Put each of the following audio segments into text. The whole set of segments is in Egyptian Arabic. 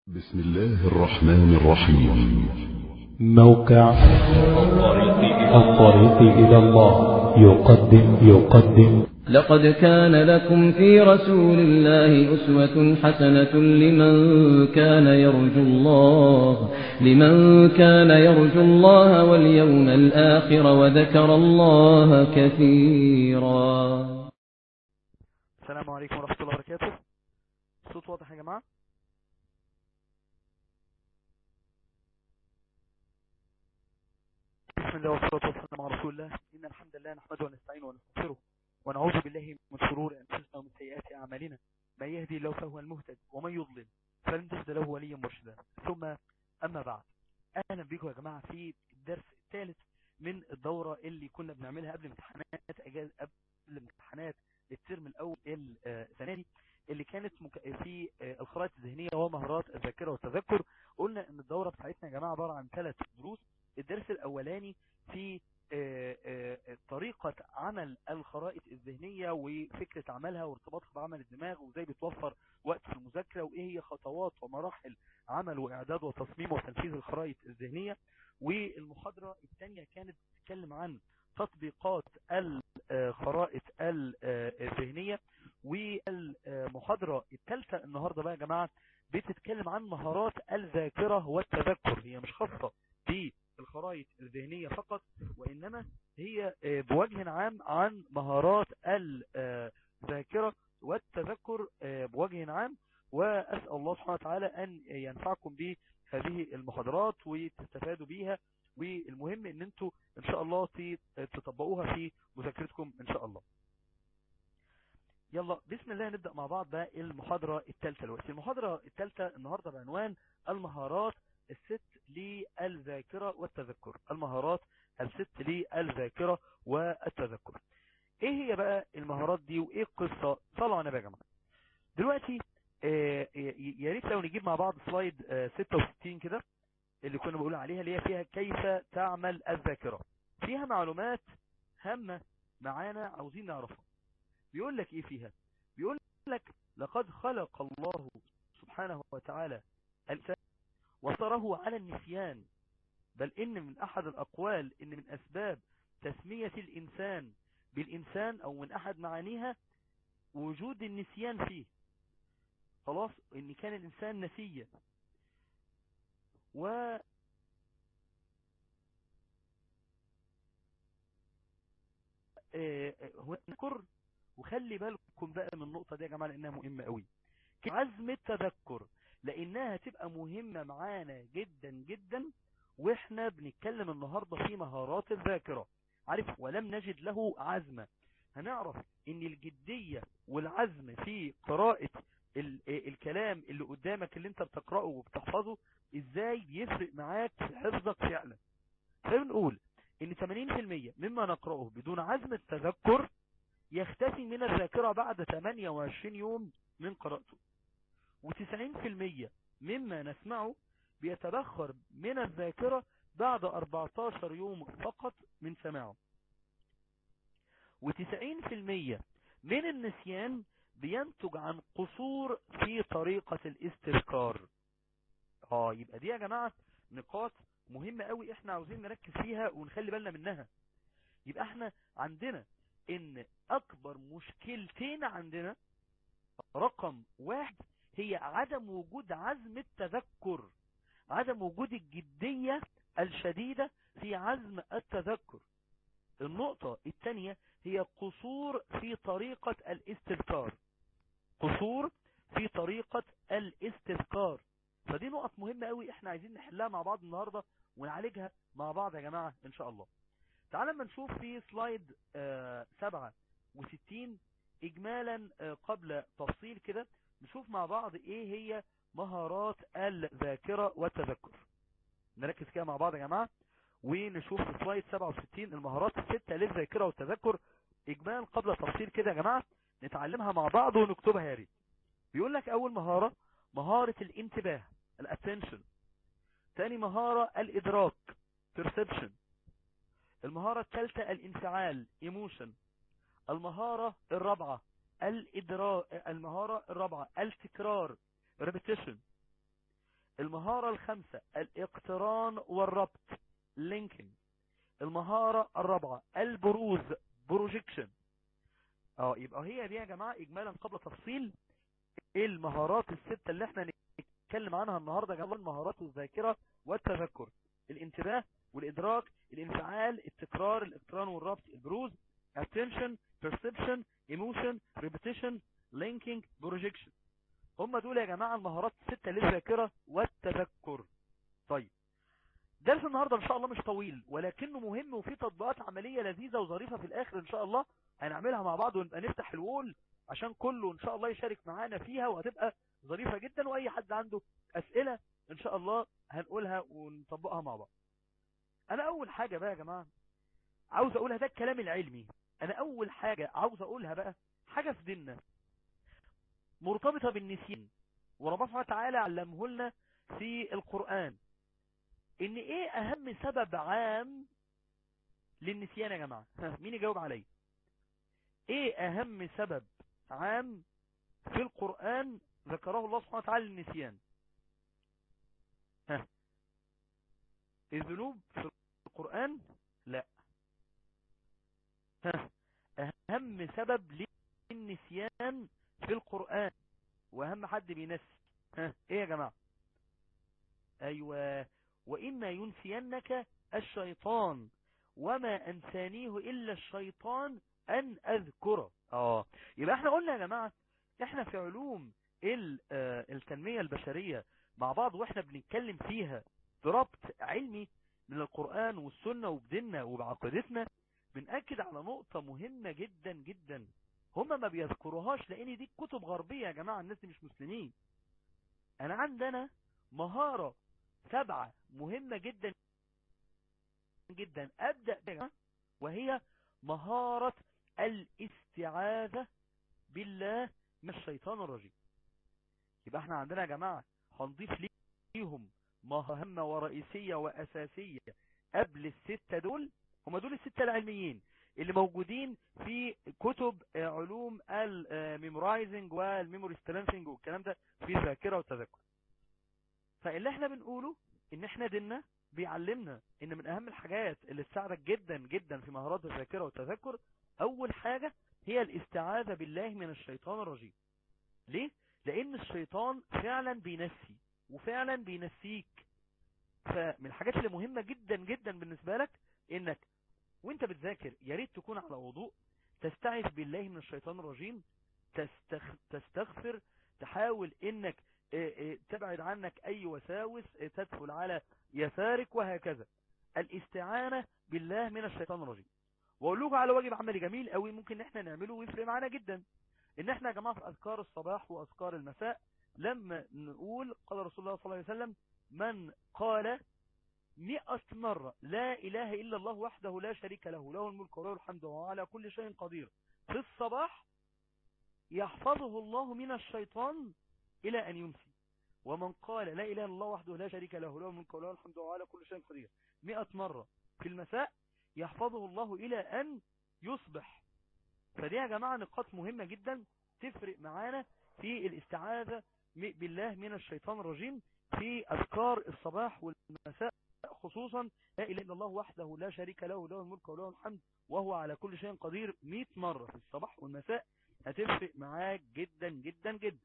بسم الله الرحمن الرحيم موقع الطريق إلى الله يقدم يقدم لقد كان لكم في رسول الله أسوة حسنة لمن كان يرجو الله لمن كان يرجو الله واليوم الآخر وذكر الله كثيرا السلام عليكم ورحمة الله وبركاته الصوت واضح يا جماعة بسم الله والصلاة والسلام على رسول الله إن الحمد لله نحمده ونستعينه ونستغفره ونعوذ بالله من شرور أنفسنا ومن سيئات أعمالنا من يهدي الله فهو المهتد ومن يضلل فلن تجد له وليا مرشدا ثم أما بعد أهلا بكم يا جماعة في الدرس الثالث من الدورة اللي كنا بنعملها قبل امتحانات أجاز قبل امتحانات الترم الأول السنة دي اللي كانت مك... في الخرائط الذهنية ومهارات الذاكرة والتذكر قلنا ان الدورة بتاعتنا يا جماعة عبارة عن ثلاث دروس الدرس الاولاني في طريقة عمل الخرائط الذهنية وفكرة عملها وارتباطها بعمل الدماغ وازاي بتوفر وقت في المذاكرة وايه هي خطوات ومراحل عمل واعداد وتصميم وتنفيذ الخرائط الذهنية والمحاضرة الثانية كانت بتتكلم عن تطبيقات الخرائط الذهنية والمحاضرة الثالثة النهاردة بقى يا جماعة بتتكلم عن مهارات الذاكرة والتذكر هي مش خاصة بالخرائط الذهنية فقط وإنما هي بوجه عام عن مهارات الذاكرة والتذكر بوجه عام وأسأل الله سبحانه وتعالى أن ينفعكم بهذه المحاضرات وتستفادوا بيها والمهم ان انتوا ان شاء الله تطبقوها في مذاكرتكم ان شاء الله يلا بسم الله نبدأ مع بعض بقى المحاضرة الثالثة الوقت المحاضرة الثالثة النهاردة بعنوان المهارات الست للذاكرة والتذكر المهارات الست للذاكرة والتذكر ايه هي بقى المهارات دي وايه القصة صلوا على يا جماعة دلوقتي آه يا ريت لو نجيب مع بعض سلايد آه 66 كده اللي كنا بقول عليها اللي هي فيها كيف تعمل الذاكرة فيها معلومات هامة معانا عاوزين نعرفها بيقول لك ايه فيها بيقول لك لقد خلق الله سبحانه وتعالى الإنسان وصره على النسيان بل إن من أحد الأقوال إن من أسباب تسمية الإنسان بالإنسان أو من أحد معانيها وجود النسيان فيه خلاص إن كان الإنسان نسيا و هنذكر وخلي بالكم بقى من النقطة دي يا جماعة لأنها مهمة قوي عزم التذكر لأنها تبقى مهمة معانا جدا جدا وإحنا بنتكلم النهاردة في مهارات الذاكرة عارف ولم نجد له عزمة هنعرف ان الجدية والعزم في قراءة ال الكلام اللي قدامك اللي انت بتقرأه وبتحفظه ازاي بيفرق معاك في حفظك فعلا فبنقول ان 80% مما نقرأه بدون عزم التذكر يختفي من الذاكرة بعد 28 يوم من قراءته و90% مما نسمعه بيتبخر من الذاكرة بعد 14 يوم فقط من سماعه و90% من النسيان بينتج عن قصور في طريقة الاستذكار اه يبقى دي يا جماعة نقاط مهمة قوي احنا عاوزين نركز فيها ونخلي بالنا منها يبقى احنا عندنا ان اكبر مشكلتين عندنا رقم واحد هي عدم وجود عزم التذكر عدم وجود الجدية الشديدة في عزم التذكر النقطة الثانية هي قصور في طريقة الاستذكار قصور في طريقة الاستذكار فدي نقط مهمة قوي احنا عايزين نحلها مع بعض النهاردة ونعالجها مع بعض يا جماعة ان شاء الله تعال لما نشوف في سلايد آه سبعة وستين اجمالا آه قبل تفصيل كده نشوف مع بعض ايه هي مهارات الذاكرة والتذكر نركز كده مع بعض يا جماعة ونشوف في سلايد 67 المهارات الستة للذاكرة والتذكر اجمال قبل تفصيل كده يا جماعة نتعلمها مع بعض ونكتبها يا ريت بيقول لك اول مهارة مهارة الانتباه الاتنشن تاني مهارة الادراك perception المهارة الثالثة الانفعال emotion المهارة الرابعة الإدراك المهارة الرابعة التكرار repetition المهارة الخامسة الاقتران والربط لينكينج المهارة الرابعة البروز بروجيكشن اه يبقى هي دي يا جماعة اجمالا قبل تفصيل المهارات الستة اللي احنا نتكلم عنها النهاردة جمال مهارات الذاكرة والتذكر الانتباه والادراك الانفعال التكرار الاقتران والربط البروز attention perception emotion repetition linking projection هم دول يا جماعة المهارات الستة للذاكرة والتذكر طيب درس النهاردة ان شاء الله مش طويل ولكنه مهم وفيه تطبيقات عملية لذيذة وظريفة في الاخر ان شاء الله هنعملها مع بعض ونبقى نفتح الوول عشان كله ان شاء الله يشارك معانا فيها وهتبقى ظريفة جدا واي حد عنده اسئلة ان شاء الله هنقولها ونطبقها مع بعض انا اول حاجة بقى يا جماعة عاوز اقولها ده الكلام العلمي انا اول حاجة عاوز اقولها بقى حاجة في ديننا مرتبطة بالنسيان وربنا سبحانه وتعالى علمه لنا في القرآن ان ايه اهم سبب عام للنسيان يا جماعة مين يجاوب علي ايه اهم سبب عام في القرآن ذكره الله سبحانه وتعالى للنسيان ها الذنوب في القرآن لا ها اهم سبب للنسيان في القرآن واهم حد بينسي ها ايه يا جماعة ايوه وإما ينسينك الشيطان وما أنسانيه إلا الشيطان أن أذكره آه يبقى احنا قلنا يا جماعة احنا في علوم التنمية البشرية مع بعض واحنا بنتكلم فيها بربط علمي من القرآن والسنة وبديننا وبعقيدتنا بنأكد على نقطة مهمة جدا جدا هما ما بيذكروهاش لان دي كتب غربية يا جماعة الناس دي مش مسلمين انا عندنا مهارة سبعة مهمة جدا جدا ابدأ بها وهي مهارة الاستعاذة بالله من الشيطان الرجيم يبقى احنا عندنا يا جماعة هنضيف ليهم مهمة ورئيسية واساسية قبل الستة دول هم دول الستة العلميين اللي موجودين في كتب علوم الميمورايزنج والميموري سترينثنج والكلام ده في ذاكرة والتذكر فاللي احنا بنقوله ان احنا ديننا بيعلمنا ان من اهم الحاجات اللي تساعدك جدا جدا في مهارات الذاكرة والتذكر اول حاجة هي الاستعاذة بالله من الشيطان الرجيم ليه؟ لان الشيطان فعلا بينسي وفعلا بينسيك فمن الحاجات اللي مهمة جدا جدا بالنسبة لك انك وانت بتذاكر يا ريت تكون على وضوء تستعذ بالله من الشيطان الرجيم تستخ... تستغفر تحاول انك تبعد عنك اي وساوس تدخل على يسارك وهكذا الاستعانة بالله من الشيطان الرجيم واقول لكم على واجب عملي جميل قوي ممكن احنا نعمله ويفرق معانا جدا ان احنا يا جماعة في اذكار الصباح واذكار المساء لما نقول قال رسول الله صلى الله عليه وسلم من قال مئة مرة لا إله إلا الله وحده لا شريك له له الملك وله الحمد وهو على كل شيء قدير في الصباح يحفظه الله من الشيطان إلى أن يمسي ومن قال لا إله إلا الله وحده لا شريك له له الملك وله الحمد وهو على كل شيء قدير مئة مرة في المساء يحفظه الله إلى أن يصبح فدي يا جماعة نقاط مهمة جدا تفرق معانا في الاستعاذة بالله من الشيطان الرجيم في أذكار الصباح والمساء خصوصا لا إله إلا الله وحده لا شريك له له الملك وله الحمد وهو على كل شيء قدير 100 مرة في الصباح والمساء هتفرق معاك جدا جدا جدا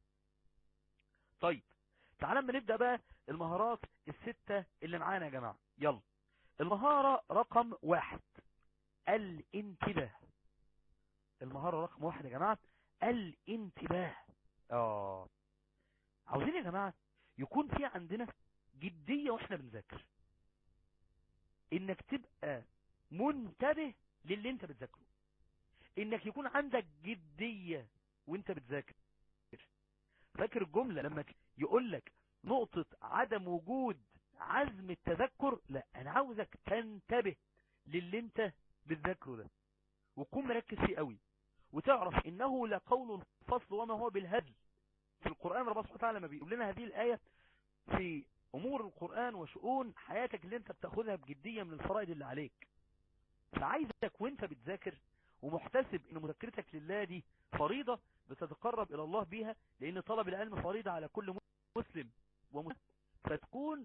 طيب تعالى اما نبدأ بقى المهارات الستة اللي معانا يا جماعة يلا المهارة رقم واحد الانتباه المهارة رقم واحد يا جماعة الانتباه اه عاوزين يا جماعة يكون في عندنا جدية واحنا بنذاكر انك تبقى منتبه للي انت بتذاكره انك يكون عندك جدية وانت بتذاكر فاكر الجملة لما يقول لك نقطة عدم وجود عزم التذكر لا انا عاوزك تنتبه للي انت بتذاكره ده وتكون مركز فيه قوي وتعرف انه لقول الفصل وما هو بالهدل في القرآن ربنا سبحانه وتعالى لما بيقول لنا هذه الآية في امور القرآن وشؤون حياتك اللي انت بتاخدها بجدية من الفرائض اللي عليك فعايزك وانت بتذاكر ومحتسب ان مذاكرتك لله دي فريضة بتتقرب الى الله بيها لان طلب العلم فريضة على كل مسلم ومسلم فتكون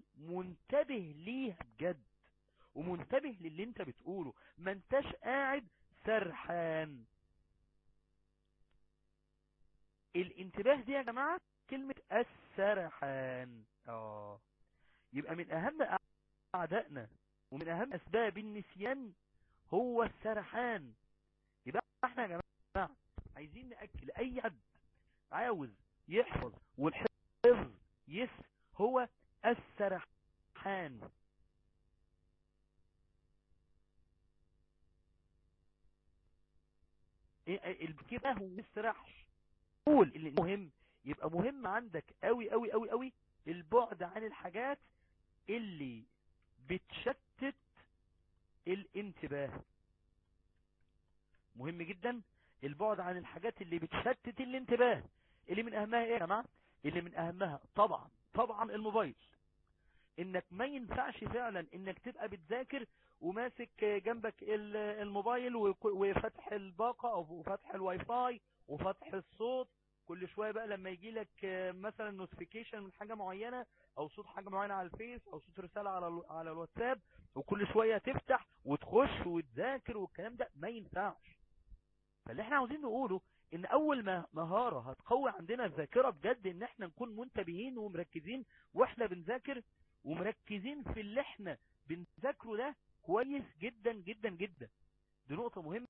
الانتباه دي يا جماعة كلمة السرحان اه يبقى من اهم اعدائنا ومن اهم اسباب النسيان هو السرحان يبقى احنا يا جماعة عايزين نأكل اي حد عاوز يحفظ والحفظ يس هو السرحان الكده هو يسرحش قول اللي مهم يبقى مهم عندك قوي قوي قوي قوي البعد عن الحاجات اللي بتشتت الانتباه مهم جدا البعد عن الحاجات اللي بتشتت الانتباه اللي من اهمها ايه يا جماعه اللي من اهمها طبعا طبعا الموبايل انك ما ينفعش فعلا انك تبقى بتذاكر وماسك جنبك الموبايل وفتح الباقة او فتح الواي فاي وفتح الصوت كل شوية بقى لما يجي لك مثلا نوتيفيكيشن من حاجة معينة او صوت حاجة معينة على الفيس او صوت رسالة على على الواتساب وكل شوية تفتح وتخش وتذاكر والكلام ده ما ينفعش فاللي احنا عاوزين نقوله ان اول ما مهارة هتقوي عندنا الذاكرة بجد ان احنا نكون منتبهين ومركزين واحنا بنذاكر ومركزين في اللي احنا بنذاكره ده كويس جدا جدا جدا دي نقطة مهمة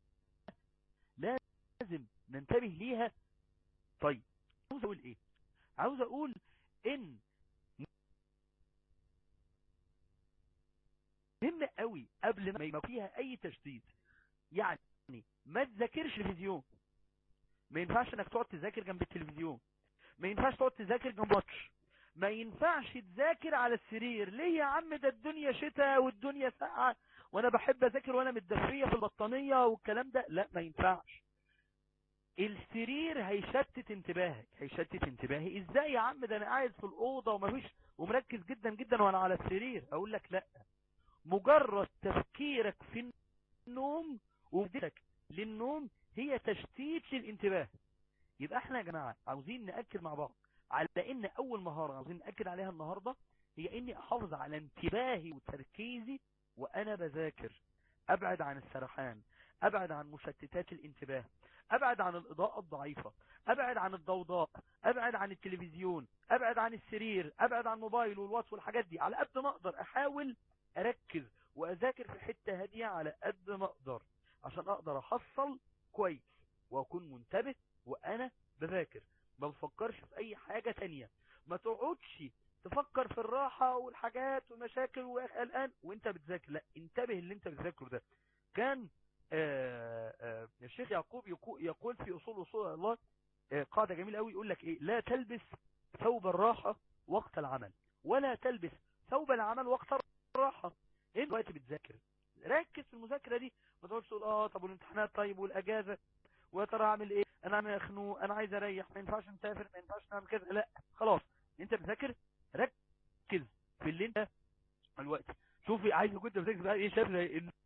لازم ننتبه ليها طيب عاوز اقول ايه عاوز اقول ان مهم قوي قبل ما يبقى فيها اي تشديد يعني ما تذاكرش الفيديو ما ينفعش انك تقعد تذاكر جنب التلفزيون ما ينفعش تقعد تذاكر جنب ماتش ما ينفعش تذاكر على السرير ليه يا عم ده الدنيا شتاء والدنيا ساقعه وانا بحب اذاكر وانا متدفيه في البطانيه والكلام ده لا ما ينفعش السرير هيشتت انتباهك هيشتت انتباهي ازاي يا عم ده انا قاعد في الاوضه ومفيش ومركز جدا جدا وانا على السرير اقول لك لا مجرد تفكيرك في النوم وبدتك للنوم هي تشتيت للانتباه يبقى احنا يا جماعه عاوزين ناكد مع بعض على ان اول مهارة عاوزين نأكد عليها النهاردة هي اني احافظ على انتباهي وتركيزي وانا بذاكر ابعد عن السرحان ابعد عن مشتتات الانتباه ابعد عن الاضاءة الضعيفة ابعد عن الضوضاء ابعد عن التلفزيون ابعد عن السرير ابعد عن الموبايل والواتس والحاجات دي على قد ما اقدر احاول اركز واذاكر في حتة هادية على قد ما اقدر عشان اقدر احصل كويس واكون منتبه وانا بذاكر ما بفكرش في اي حاجة تانية ما تقعدش تفكر في الراحة والحاجات والمشاكل وقلقان وانت بتذاكر لا انتبه اللي انت بتذاكره ده كان آآ آآ الشيخ يعقوب يقول في اصول اصول الله قاعدة جميلة قوي يقول لك ايه لا تلبس ثوب الراحة وقت العمل ولا تلبس ثوب العمل وقت الراحة انت وقت بتذاكر ركز في المذاكرة دي ما تقعدش تقول اه طب والامتحانات طيب والاجازة ويا ترى اعمل ايه انا عامل مخنوق انا عايز اريح ما ينفعش نسافر ما ينفعش نعمل كذا لا خلاص انت بتذاكر ركز في اللي انت الوقت شوف عايز كنت بتذاكر بقى ايه شايف زي انه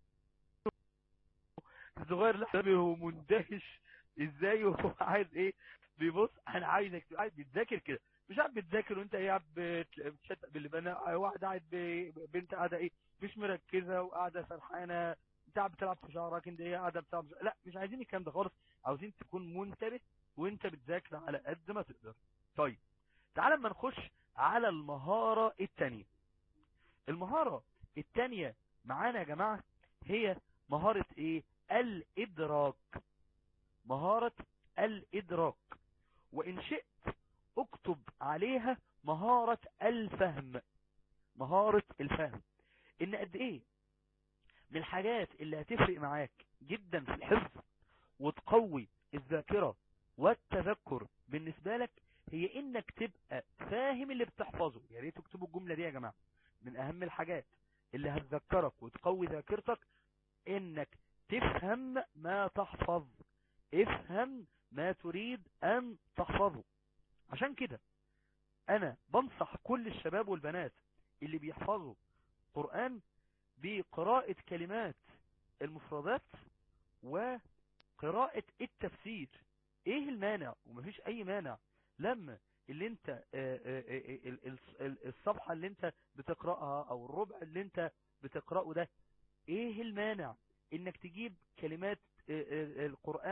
الصغير لا هو مندهش ازاي وهو عايز ايه بيبص انا عايزك قاعد بتذاكر كده مش قاعد بتذاكر وانت ايه قاعد بتشتق باللي بنا واحده قاعد بنت قاعده ايه مش مركزه وقاعده سرحانه انت قاعد بتلعب في شعرك انت ايه قاعده بتلعب لا مش عايزين الكلام ده خالص عاوزين تكون منتبه وانت بتذاكر على قد ما تقدر طيب تعال اما نخش على المهارة التانية المهارة التانية معانا يا جماعة هي مهارة ايه الادراك مهارة الادراك وان شئت اكتب عليها مهارة الفهم مهارة الفهم ان قد ايه من الحاجات اللي هتفرق معاك جدا في الحفظ وتقوي الذاكرة والتذكر بالنسبة لك هي انك تبقى فاهم اللي بتحفظه يا ريت تكتبوا الجملة دي يا جماعة من اهم الحاجات اللي هتذكرك وتقوي ذاكرتك انك تفهم ما تحفظ افهم ما تريد ان تحفظه عشان كده انا بنصح كل الشباب والبنات اللي بيحفظوا قرآن بقراءة كلمات المفردات وقراءة التفسير ايه المانع ومفيش اي مانع لما اللي انت الصفحة اللي انت بتقرأها او الربع اللي انت بتقرأه ده ايه المانع انك تجيب كلمات القرآن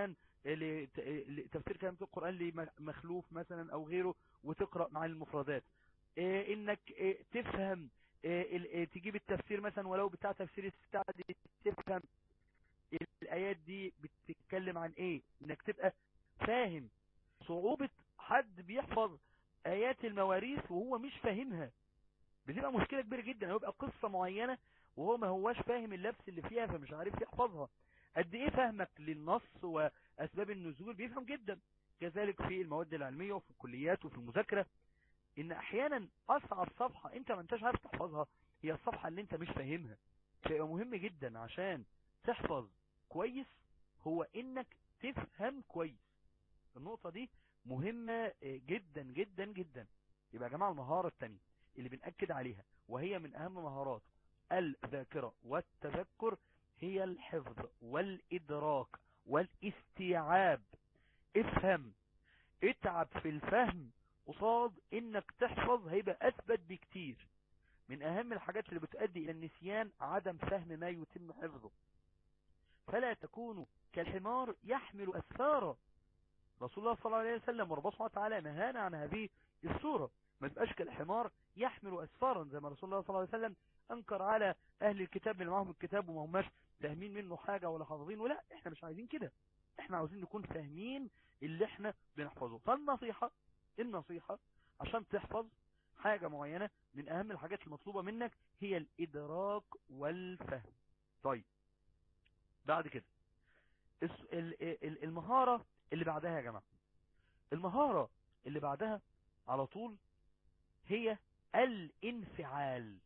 ل- ت- ل- تفسير كلمة القرآن لمخلوف مثلا او غيره وتقرأ معاني المفردات إيه انك إيه تفهم إيه ال- إيه تجيب التفسير مثلا ولو بتاع تفسير السعدي تفهم الايات دي بتتكلم عن ايه انك تبقى فاهم صعوبة حد بيحفظ ايات المواريث وهو مش فاهمها بتبقى مشكلة كبيرة جدا هيبقى قصة معينة وهو ما هواش فاهم اللبس اللي فيها فمش عارف يحفظها قد ايه فهمك للنص واسباب النزول بيفهم جدا كذلك في المواد العلمية وفي الكليات وفي المذاكرة ان احيانا اصعب صفحة انت ما انتش عارف تحفظها هي الصفحة اللي انت مش فاهمها فيبقى مهم جدا عشان تحفظ كويس هو انك تفهم كويس النقطة دي مهمة جدا جدا جدا يبقى يا جماعة المهارة التانية اللي بنأكد عليها وهي من اهم مهارات الذاكرة والتذكر هي الحفظ والإدراك والاستيعاب افهم اتعب في الفهم قصاد انك تحفظ هيبقى اثبت بكتير من اهم الحاجات اللي بتؤدي الى النسيان عدم فهم ما يتم حفظه فلا تكونوا كالحمار يحمل اسفارا رسول الله صلى الله عليه وسلم وربنا سبحانه وتعالى نهانا عن هذه الصورة ما تبقاش كالحمار يحمل اسفارا زي ما رسول الله صلى الله عليه وسلم انكر على اهل الكتاب اللي معاهم الكتاب وما هماش فاهمين منه حاجة ولا حافظين ولا احنا مش عايزين كده احنا عاوزين نكون فاهمين اللي احنا بنحفظه فالنصيحة النصيحة عشان تحفظ حاجة معينة من اهم الحاجات المطلوبة منك هي الادراك والفهم طيب بعد كده الس- ال- ال- المهارة اللي بعدها يا جماعة المهارة اللي بعدها على طول هي الانفعال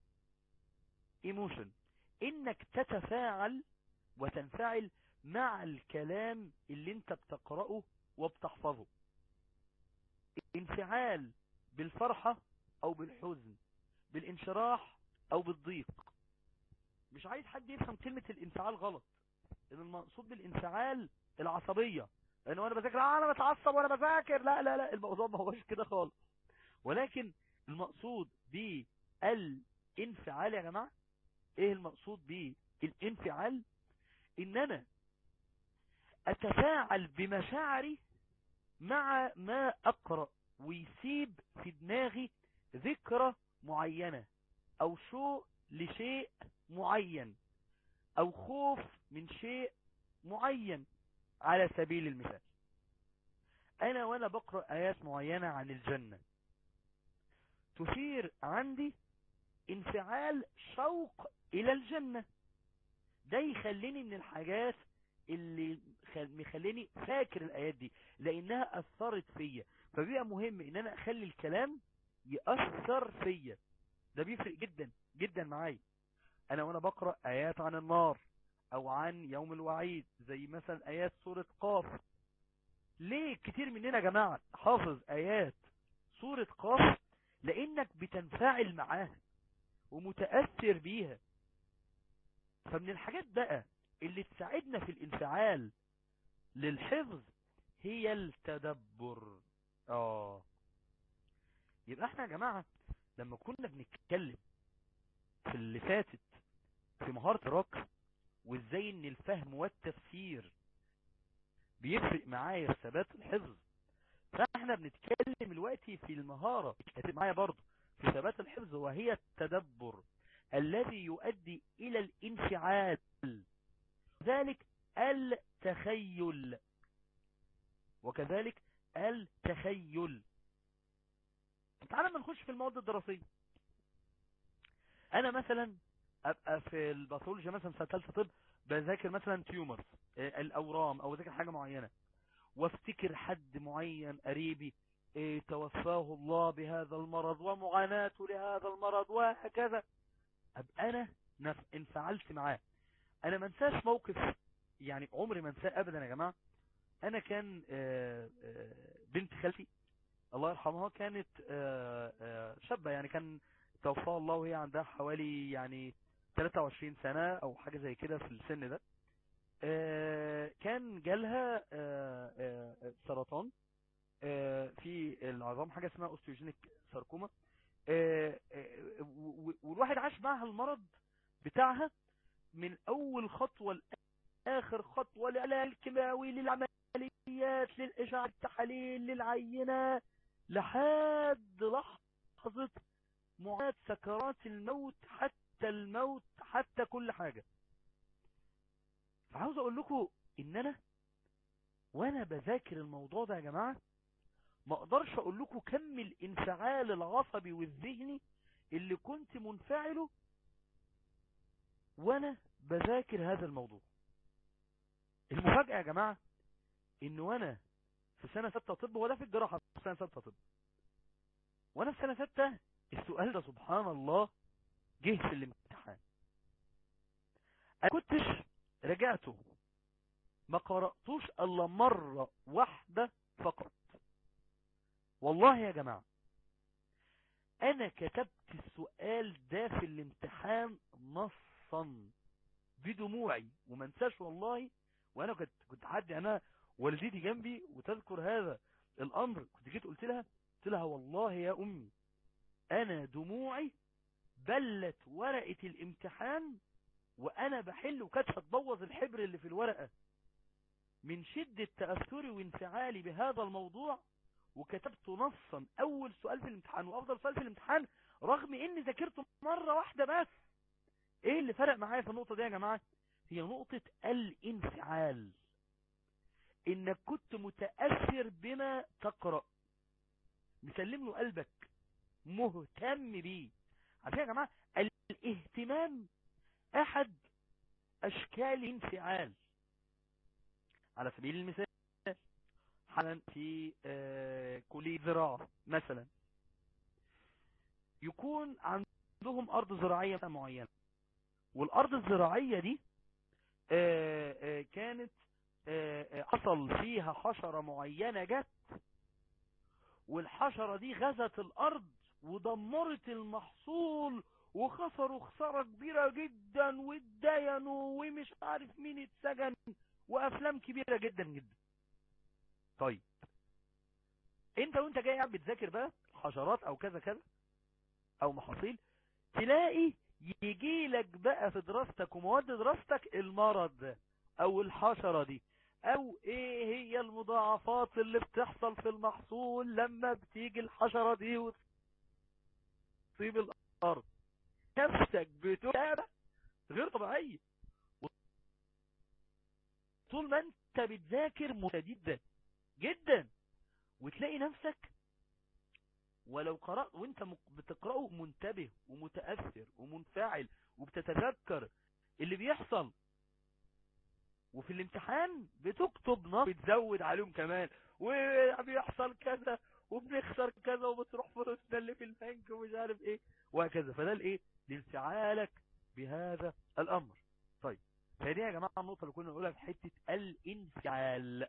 ايموشن انك تتفاعل وتنفعل مع الكلام اللي انت بتقرأه وبتحفظه انفعال بالفرحة او بالحزن بالانشراح او بالضيق مش عايز حد يفهم كلمة الانفعال غلط ان المقصود بالانفعال العصبية لان وانا بذاكر آه انا بتعصب وانا بذاكر لا لا لا الموضوع ما هوش كده خالص ولكن المقصود بالانفعال يا جماعة ايه المقصود بالانفعال ان انا اتفاعل بمشاعري مع ما اقرأ ويسيب في دماغي ذكرى معينة او شوق لشيء معين او خوف من شيء معين على سبيل المثال انا وانا بقرأ ايات معينة عن الجنة تثير عندي انفعال شوق الى الجنة ده يخليني من الحاجات اللي خل- مخليني فاكر الايات دي لانها اثرت فيا فبيبقى مهم ان انا اخلي الكلام يأثر فيا ده بيفرق جدا جدا معايا انا وانا بقرأ ايات عن النار او عن يوم الوعيد زي مثلا ايات سورة قاف ليه كتير مننا يا جماعة حافظ ايات سورة قاف لانك بتنفعل معاها ومتأثر بيها فمن الحاجات بقى اللي تساعدنا في الانفعال للحفظ هي التدبر اه يبقى احنا يا جماعة لما كنا بنتكلم في اللي فاتت في مهارة الركب وازاي ان الفهم والتفسير بيفرق معايا في ثبات الحفظ فاحنا بنتكلم دلوقتي في المهارة هتبقى معايا برضه في ثبات الحفظ وهي التدبر الذي يؤدي الى الانفعال ذلك التخيل وكذلك التخيل تعالى ما نخش في المواد الدراسية انا مثلا ابقى في الباثولوجيا مثلا سنه ثالثه طب بذاكر مثلا تيومرز الاورام او بذاكر حاجه معينه وافتكر حد معين قريبي إيه، توفاه الله بهذا المرض ومعاناته لهذا المرض وهكذا ابقى انا نف- انفعلت معاه انا ما انساش موقف يعني عمري ما انساه ابدا يا جماعه انا كان آه، آه، بنت خالتي الله يرحمها كانت آه، آه، شابه يعني كان توفاها الله وهي عندها حوالي يعني 23 سنة او حاجة زي كده في السن ده آه، كان جالها آه، آه، سرطان آه، في العظام حاجة اسمها اوستيوجينيك ساركوما آه، آه، و- و- والواحد عاش معها المرض بتاعها من اول خطوة لاخر خطوة للعلاج الكيماوي للعمليات للعمليات للإشعاع التحاليل للعينة لحد لحظة معاناة سكرات الموت حتى الموت حتى كل حاجة فعاوز اقول لكم ان انا وانا بذاكر الموضوع ده يا جماعة ما اقدرش اقول لكم كم الانفعال العصبي والذهني اللي كنت منفعله وانا بذاكر هذا الموضوع المفاجأة يا جماعة ان وانا في سنة ستة طب ولا في الجراحة في سنة ستة طب وانا في سنة ستة السؤال ده سبحان الله جه في الامتحان انا كنتش رجعته ما قرأتوش الا مرة واحدة فقط والله يا جماعة انا كتبت السؤال ده في الامتحان نصا بدموعي وما انساش والله وانا كنت كنت حد انا والدتي جنبي وتذكر هذا الامر كنت جيت قلت لها قلت لها والله يا امي انا دموعي بلت ورقة الامتحان وانا بحل وكانت هتبوظ الحبر اللي في الورقة من شدة تأثري وانفعالي بهذا الموضوع وكتبت نصا اول سؤال في الامتحان وافضل سؤال في الامتحان رغم اني ذاكرته مرة واحدة بس ايه اللي فرق معايا في النقطة دي يا جماعة هي نقطة الانفعال انك كنت متأثر بما تقرأ مسلم له قلبك مهتم بيه عارفين يا جماعة الاهتمام احد اشكال الانفعال على سبيل المثال حالا في آه كلية زراعة مثلا يكون عندهم ارض زراعية معينة والارض الزراعية دي آه آه كانت حصل فيها حشرة معينة جت والحشرة دي غزت الارض ودمرت المحصول وخسروا خسارة كبيرة جدا واتدينوا ومش عارف مين اتسجن وافلام كبيرة جدا جدا طيب انت وانت جاي قاعد بتذاكر بقى حشرات او كذا كذا او محاصيل تلاقي يجي لك بقى في دراستك ومواد دراستك المرض ده او الحشرة دي او ايه هي المضاعفات اللي بتحصل في المحصول لما بتيجي الحشرة دي وتصيب الارض نفسك بتبقى غير طبيعية طول ما انت بتذاكر متجدا جدا وتلاقي نفسك ولو قرأت وانت بتقرأه منتبه ومتأثر ومنفعل وبتتذكر اللي بيحصل وفي الامتحان بتكتب نص بتزود عليهم كمان وبيحصل كذا وبنخسر كذا وبتروح فلوسنا اللي في البنك ومش عارف ايه وهكذا فده الايه لانفعالك بهذا الامر طيب فدي يا جماعة النقطة اللي كنا نقولها في حتة الانفعال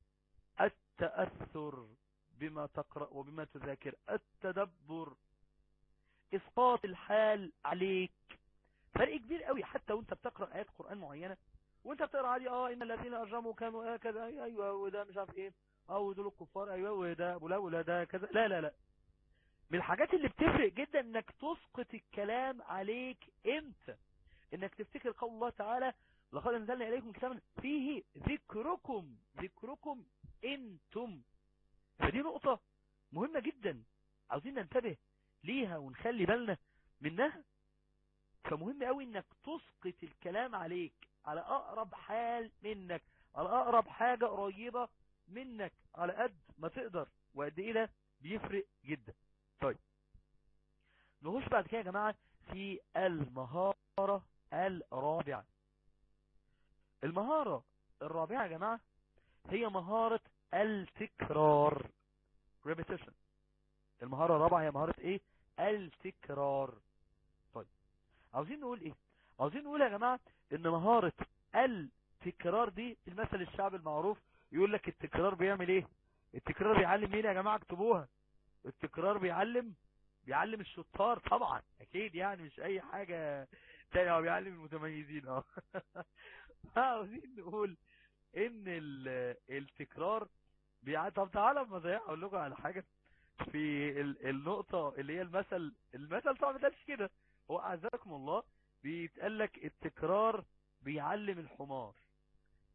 التأثر بما تقرأ وبما تذاكر التدبر اسقاط الحال عليك فرق كبير قوي حتى وانت بتقرأ آيات قرآن معينة وانت بتقرأ عادي اه ان الذين اجرموا كانوا هكذا ايوه وده مش عارف ايه اه دول الكفار ايوه وده ولا ولا ده كذا لا لا لا من الحاجات اللي بتفرق جدا انك تسقط الكلام عليك امتى انك تفتكر قول الله تعالى لقد انزلنا اليكم كتابا فيه ذكركم ذكركم انتم فدي نقطة مهمة جدا عاوزين ننتبه ليها ونخلي بالنا منها فمهم قوي انك تسقط الكلام عليك على اقرب حال منك على اقرب حاجة قريبة منك على قد ما تقدر وقد ايه ده بيفرق جدا طيب نخش بعد كده يا جماعة في المهارة الرابعة المهارة الرابعة يا جماعة هي مهارة التكرار repetition المهارة الرابعة هي مهارة ايه التكرار طيب عاوزين نقول ايه عاوزين نقول يا جماعة ان مهارة التكرار دي المثل الشعب المعروف يقول لك التكرار بيعمل ايه التكرار بيعلم مين يا جماعة اكتبوها التكرار بيعلم بيعلم الشطار طبعا اكيد يعني مش اي حاجة تانية هو بيعلم المتميزين اه عاوزين نقول ان التكرار بيع... طب تعالى ما ضيع اقول لكم على حاجة في ال... النقطة اللي هي المثل المثل طبعا ما كده هو اعزكم الله بيتقال لك التكرار بيعلم الحمار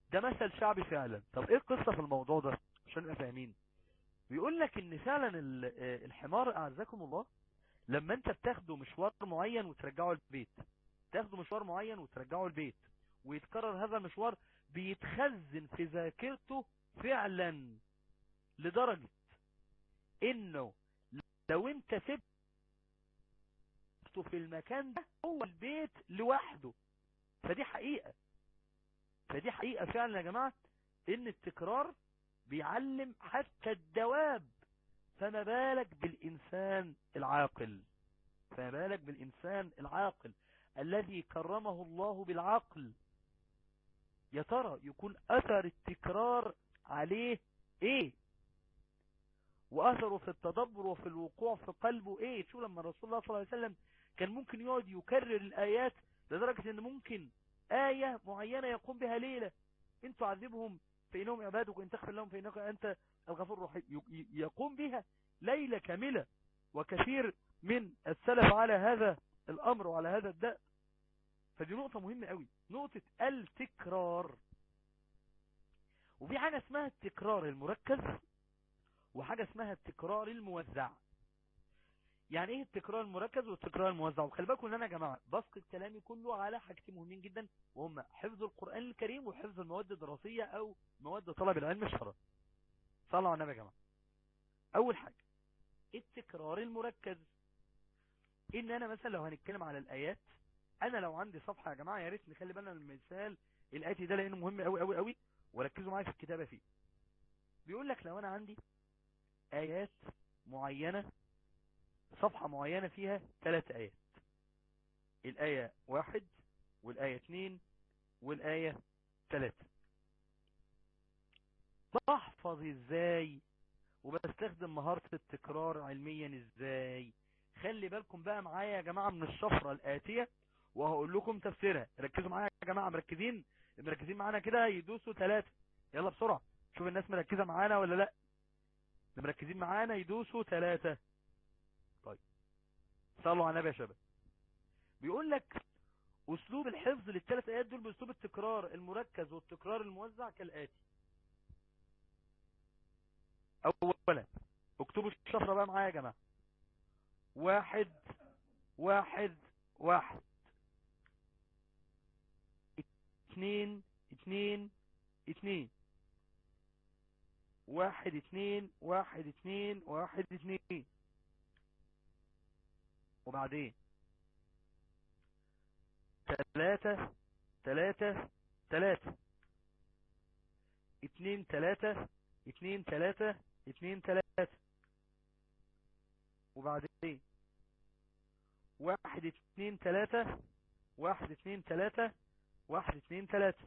ده مثل شعبي فعلا طب ايه القصة في الموضوع ده عشان نبقى فاهمين بيقول لك ان فعلا الحمار اعزكم الله لما انت بتاخده مشوار معين وترجعه البيت تاخده مشوار معين وترجعه البيت ويتكرر هذا المشوار بيتخزن في ذاكرته فعلا لدرجة انه لو انت سبته في المكان ده هو البيت لوحده فدي حقيقة فدي حقيقة فعلا يا جماعة ان التكرار بيعلم حتى الدواب فما بالك بالإنسان العاقل فما بالك بالإنسان العاقل الذي كرمه الله بالعقل يا ترى يكون أثر التكرار عليه ايه وأثره في التدبر وفي الوقوع في قلبه ايه شو لما الرسول الله صلى الله عليه وسلم كان ممكن يقعد يكرر الآيات لدرجة ان ممكن آية معينة يقوم بها ليلة ان تعذبهم فإنهم عبادك وإن تغفر لهم فإنك أنت الغفور الرحيم يقوم بها ليلة كاملة وكثير من السلف على هذا الأمر وعلى هذا الداء فدي نقطة مهمة قوي نقطة التكرار وفي حاجة اسمها التكرار المركز وحاجة اسمها التكرار الموزع يعني ايه التكرار المركز والتكرار الموزع وخلي بالكم ان انا يا جماعه بسقط كلامي كله على حاجتين مهمين جدا وهم حفظ القران الكريم وحفظ المواد الدراسيه او مواد طلب العلم الشرعي صلوا على النبي يا جماعه اول حاجه التكرار المركز ان انا مثلا لو هنتكلم على الايات انا لو عندي صفحه يا جماعه يا ريت نخلي بالنا من المثال الاتي ده لانه مهم قوي قوي قوي وركزوا معايا في الكتابه فيه بيقول لك لو انا عندي ايات معينه صفحة معينة فيها ثلاث آيات الآية واحد والآية اثنين والآية ثلاثة بحفظ ازاي وبستخدم مهارة التكرار علميا ازاي خلي بالكم بقى معايا يا جماعة من الشفرة الآتية وهقول لكم تفسيرها ركزوا معايا يا جماعة مركزين مركزين معانا كده يدوسوا ثلاثة يلا بسرعة شوف الناس مركزة معانا ولا لا مركزين معانا يدوسوا ثلاثة صلوا على النبي يا شباب بيقول لك اسلوب الحفظ للثلاث ايات دول باسلوب التكرار المركز والتكرار الموزع كالاتي اولا اكتبوا الشفره بقى معايا يا جماعه واحد واحد واحد اتنين اتنين اتنين واحد اتنين واحد اتنين واحد اتنين وبعدين تلاتة تلاتة تلاتة اتنين تلاتة اتنين تلاتة اتنين تلاتة وبعدين واحد اتنين تلاتة واحد اتنين تلاتة واحد اتنين تلاتة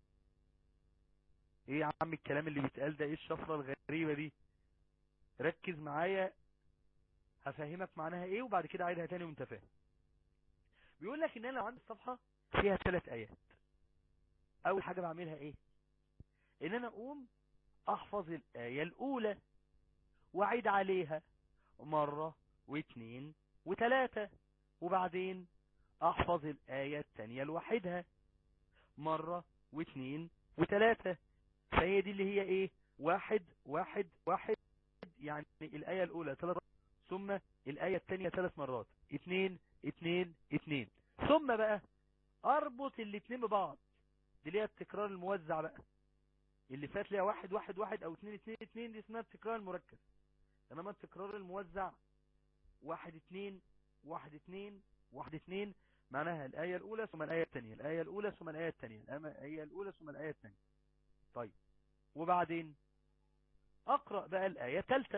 ايه يا عم الكلام اللي بيتقال ده ايه الشفرة الغريبة دي ركز معايا هفهمك معناها ايه وبعد كده عيدها تاني وانت فاهم بيقول لك ان انا لو عندي الصفحة فيها ثلاث ايات اول حاجة بعملها ايه ان انا اقوم احفظ الاية الاولى واعيد عليها مرة واثنين وثلاثة وبعدين احفظ الاية الثانية لوحدها مرة واثنين وثلاثة فهي دي اللي هي ايه واحد واحد واحد يعني الاية الاولى ثلاث ثم الآية الثانية ثلاث مرات اتنين اتنين اتنين ثم بقى اربط الاتنين ببعض دي اللي هي التكرار الموزع بقى اللي فات ليها واحد واحد واحد او اتنين اتنين اتنين دي اسمها التكرار المركز انما التكرار الموزع واحد اتنين واحد اتنين واحد اتنين معناها الآية الأولى ثم الآية الثانية الآية الأولى ثم الآية الثانية الآية الأولى ثم الآية الثانية طيب وبعدين أقرأ بقى الآية الثالثة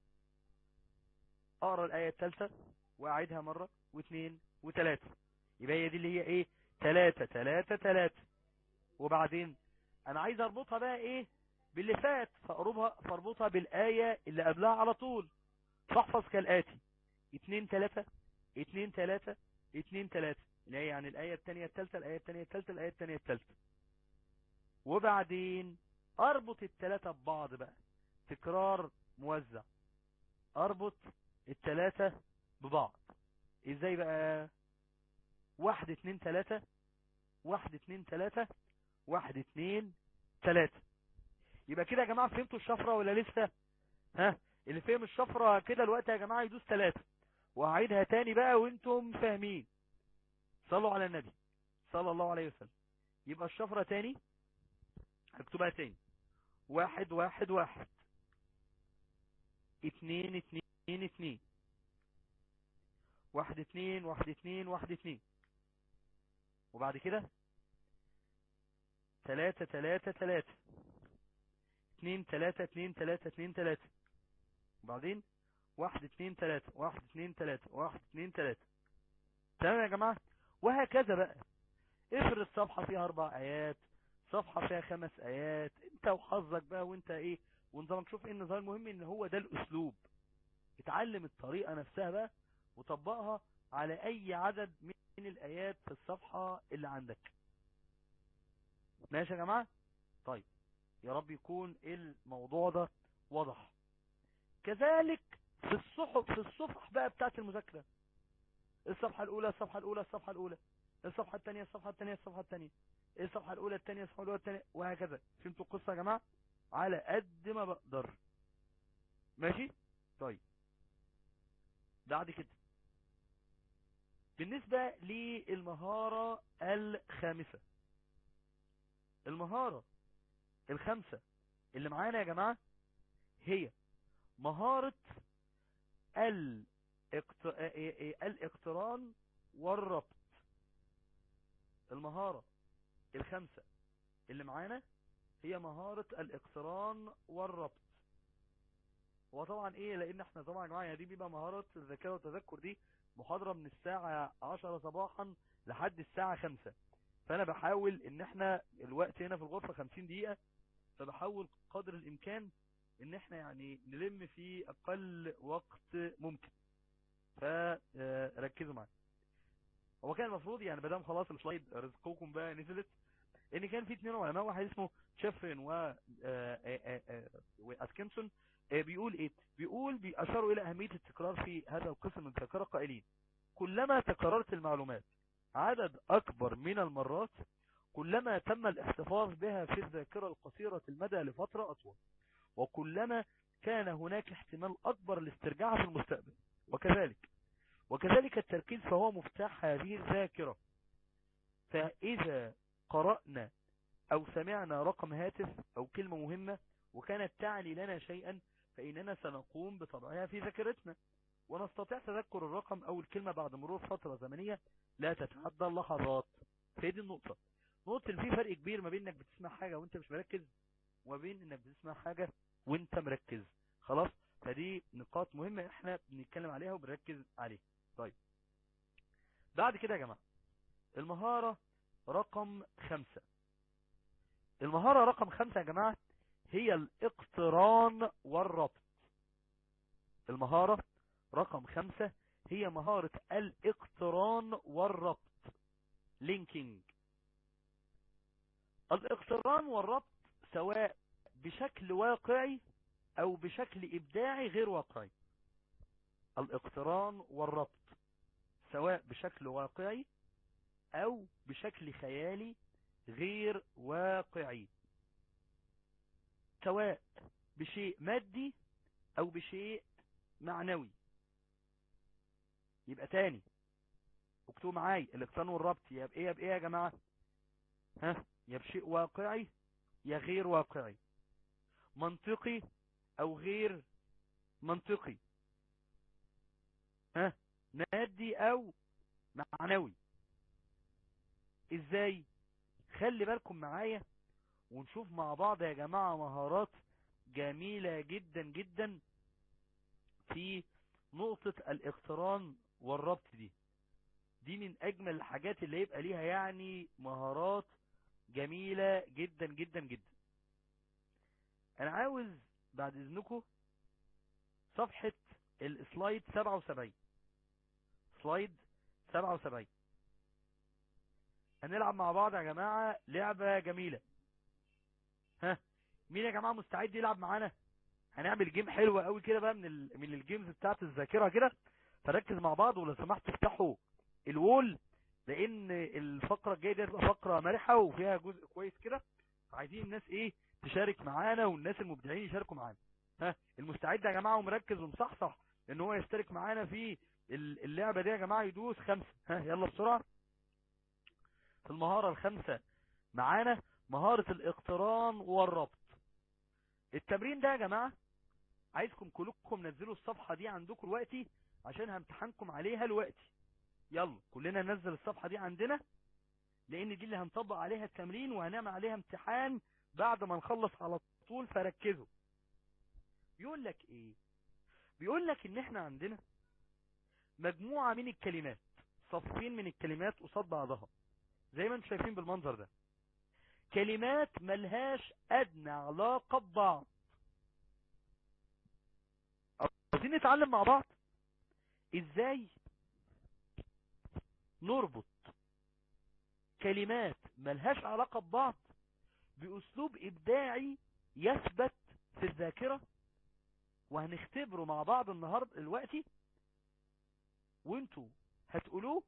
اقرا الايه الثالثه واعيدها مره واثنين وثلاثه يبقى هي دي اللي هي ايه ثلاثة ثلاثة ثلاثة وبعدين انا عايز اربطها بقى ايه باللي فات فاقربها فاربطها بالايه اللي قبلها على طول فاحفظ كالاتي اتنين ثلاثة اتنين ثلاثة اتنين ثلاثة اللي هي يعني الايه الثانيه الثالثه الايه الثانيه الثالثه الايه الثانيه الثالثه وبعدين اربط الثلاثه ببعض بقى تكرار موزع اربط التلاتة ببعض ازاي بقى واحد اتنين تلاتة واحد اتنين تلاتة واحد اتنين ثلاثة يبقى كده يا جماعة فهمتوا الشفرة ولا لسه ها اللي فهم الشفرة كده الوقت يا جماعة يدوس ثلاثة وهعيدها تاني بقى وانتم فاهمين صلوا على النبي صلى الله عليه وسلم يبقى الشفرة تاني هكتبها تاني واحد واحد واحد اتنين اتنين اتنين واحد اتنين واحد اتنين واحد اتنين وبعد كده تلاتة تلاتة تلاتة اتنين تلاتة اتنين تلاتة اتنين تلاتة وبعدين واحد اتنين تلاتة واحد اتنين تلاتة واحد اتنين تلاتة تمام يا جماعة وهكذا بقى افرض الصفحة فيها اربع ايات صفحة فيها خمس ايات انت وحظك بقى وانت ايه ونظامك شوف ايه النظام المهم ان هو ده الاسلوب اتعلم الطريقة نفسها بقى وطبقها على اي عدد من الايات في الصفحة اللي عندك ماشي يا جماعة طيب يا رب يكون الموضوع ده واضح كذلك في الصحف في الصفح بقى بتاعت المذاكرة الصفحة الاولى الصفحة الاولى الصفحة الاولى الصفحة الثانية الصفحة الثانية الصفحة الثانية الصفحة الاولى الثانية الصفحة الاولى الثانية وهكذا فهمتوا القصة يا جماعة على قد ما بقدر ماشي طيب بعد كده بالنسبة للمهارة الخامسة المهارة الخامسة اللي معانا يا جماعة هي مهارة الاقت... الاقتران والربط المهارة الخامسة اللي معانا هي مهارة الاقتران والربط هو طبعا ايه لان احنا طبعا يا جماعة دي بيبقى مهارة الذكاء والتذكر دي محاضرة من الساعة عشرة صباحا لحد الساعة خمسة فانا بحاول ان احنا الوقت هنا في الغرفة خمسين دقيقة فبحاول قدر الامكان ان احنا يعني نلم في اقل وقت ممكن فركزوا معايا هو كان المفروض يعني بدام خلاص السلايد رزقكم بقى نزلت ان كان في اثنين علماء واحد اسمه تشيفرين و واسكنسون بيقول ايه بيقول بيأشاروا الى اهمية التكرار في هذا القسم من الذاكرة قائلين كلما تكررت المعلومات عدد اكبر من المرات كلما تم الاحتفاظ بها في الذاكرة القصيرة المدى لفترة اطول وكلما كان هناك احتمال اكبر لاسترجاعها في المستقبل وكذلك وكذلك التركيز فهو مفتاح هذه الذاكرة فاذا قرأنا او سمعنا رقم هاتف او كلمة مهمة وكانت تعني لنا شيئا فإننا سنقوم بطبعها في ذاكرتنا ونستطيع تذكر الرقم أو الكلمة بعد مرور فترة زمنية لا تتعدى اللحظات في دي النقطة نقطة اللي في فرق كبير ما بين انك بتسمع حاجة وانت مش مركز وما بين انك بتسمع حاجة وانت مركز خلاص فدي نقاط مهمة احنا بنتكلم عليها وبنركز عليها طيب بعد كده يا جماعة المهارة رقم خمسة المهارة رقم خمسة يا جماعة هي الاقتران والربط المهارة رقم خمسة هي مهارة الاقتران والربط لينكينج الاقتران والربط سواء بشكل واقعي او بشكل ابداعي غير واقعي الاقتران والربط سواء بشكل واقعي او بشكل خيالي غير واقعي سواء بشيء مادي او بشيء معنوي يبقى تاني اكتبوا معايا الاقتران والربط يا بايه يا بايه يا جماعة ها يا بشيء واقعي يا غير واقعي منطقي او غير منطقي ها مادي او معنوي ازاي خلي بالكم معايا ونشوف مع بعض يا جماعة مهارات جميلة جدا جدا في نقطة الاقتران والربط دي دي من اجمل الحاجات اللي يبقى ليها يعني مهارات جميلة جدا جدا جدا انا عاوز بعد اذنكم صفحة السلايد 77 سلايد 77 هنلعب مع بعض يا جماعة لعبة جميلة ها مين يا جماعة مستعد يلعب معانا هنعمل جيم حلوة قوي كده بقى من ال... من الجيمز بتاعت الذاكرة كده فركز مع بعض ولو سمحت تفتحوا الوول لان الفقرة الجاية دي هتبقى فقرة مرحة وفيها جزء كويس كده عايزين الناس ايه تشارك معانا والناس المبدعين يشاركوا معانا ها المستعد يا جماعة ومركز ومصحصح ان هو يشترك معانا في اللعبة دي يا جماعة يدوس خمسة ها يلا بسرعة في المهارة الخمسة معانا مهارة الاقتران والربط التمرين ده يا جماعة عايزكم كلكم نزلوا الصفحة دي عندكم دلوقتي عشان همتحنكم عليها دلوقتي يلا كلنا ننزل الصفحة دي عندنا لان دي اللي هنطبق عليها التمرين وهنعمل عليها امتحان بعد ما نخلص على طول فركزوا بيقول لك ايه بيقول لك ان احنا عندنا مجموعة من الكلمات صفين من الكلمات قصاد بعضها زي ما انتم شايفين بالمنظر ده كلمات ملهاش ادنى علاقة ببعض عايزين نتعلم مع بعض ازاي نربط كلمات ملهاش علاقة ببعض باسلوب ابداعي يثبت في الذاكرة وهنختبره مع بعض النهاردة دلوقتي وانتوا هتقولوه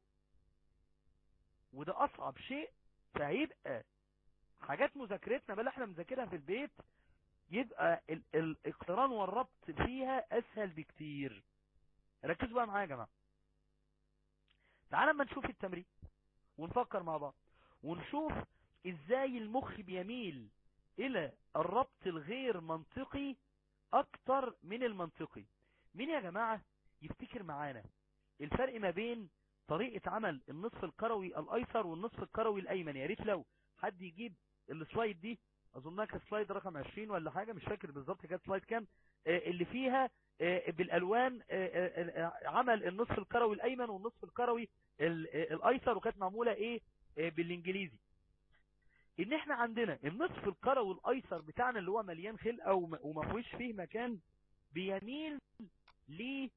وده اصعب شيء فهيبقى حاجات مذاكرتنا بل احنا مذاكرها في البيت يبقى ال الاقتران والربط فيها اسهل بكتير ركزوا بقى معايا يا جماعة تعالى اما نشوف التمرين ونفكر مع بعض ونشوف ازاي المخ بيميل الى الربط الغير منطقي اكتر من المنطقي مين يا جماعة يفتكر معانا الفرق ما بين طريقة عمل النصف الكروي الايسر والنصف الكروي الايمن يا ريت لو حد يجيب السلايد دي اظنها كانت سلايد رقم 20 ولا حاجة مش فاكر بالظبط كانت سلايد كام اللي فيها بالالوان عمل النصف الكروي الايمن والنصف الكروي الايسر وكانت معمولة ايه بالانجليزي ان احنا عندنا النصف الكروي الايسر بتاعنا اللي هو مليان خلقه وما فيهوش فيه مكان بيميل ل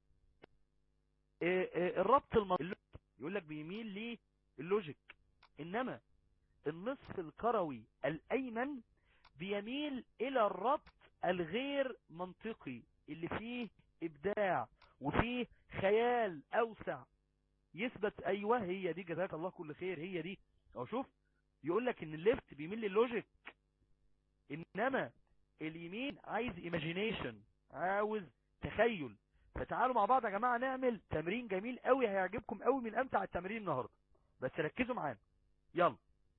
الربط المنطقي يقول لك بيميل للوجيك انما النصف الكروي الايمن بيميل الى الربط الغير منطقي اللي فيه ابداع وفيه خيال اوسع يثبت ايوه هي دي جزاك الله كل خير هي دي او شوف يقول لك ان الليفت بيميل للوجيك انما اليمين عايز ايماجينيشن عاوز تخيل فتعالوا مع بعض يا جماعة نعمل تمرين جميل قوي هيعجبكم قوي من امتع التمرين النهاردة بس ركزوا معانا يلا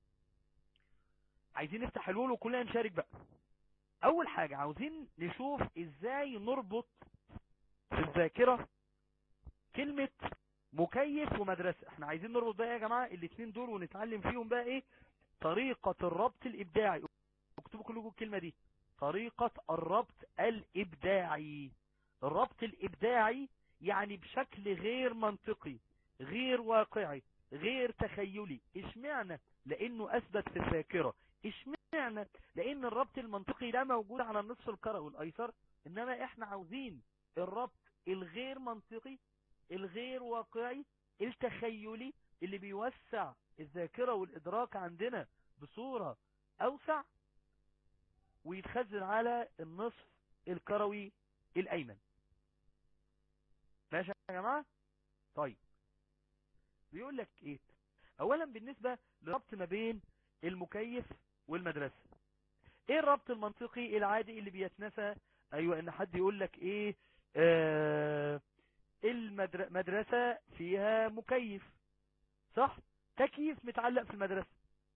عايزين نفتح الول وكلنا نشارك بقى اول حاجة عاوزين نشوف ازاي نربط في الذاكرة كلمة مكيف ومدرسة احنا عايزين نربط بقى يا جماعة الاتنين دول ونتعلم فيهم بقى ايه طريقة الربط الابداعي اكتبوا كلكم الكلمة دي طريقة الربط الابداعي الربط الابداعي يعني بشكل غير منطقي غير واقعي غير تخيلي اشمعنى لانه اثبت في الذاكرة اشمعنى لان الربط المنطقي ده موجود على النصف الكروي الايسر انما احنا عاوزين الربط الغير منطقي الغير واقعي التخيلي اللي بيوسع الذاكرة والادراك عندنا بصورة اوسع ويتخزن على النصف الكروي الايمن ماشي يا جماعة طيب بيقول لك ايه اولا بالنسبة لربط ما بين المكيف والمدرسة ايه الربط المنطقي العادي اللي بيتنسى ايوه ان حد يقول لك ايه آه المدرسة فيها مكيف صح تكييف متعلق في المدرسة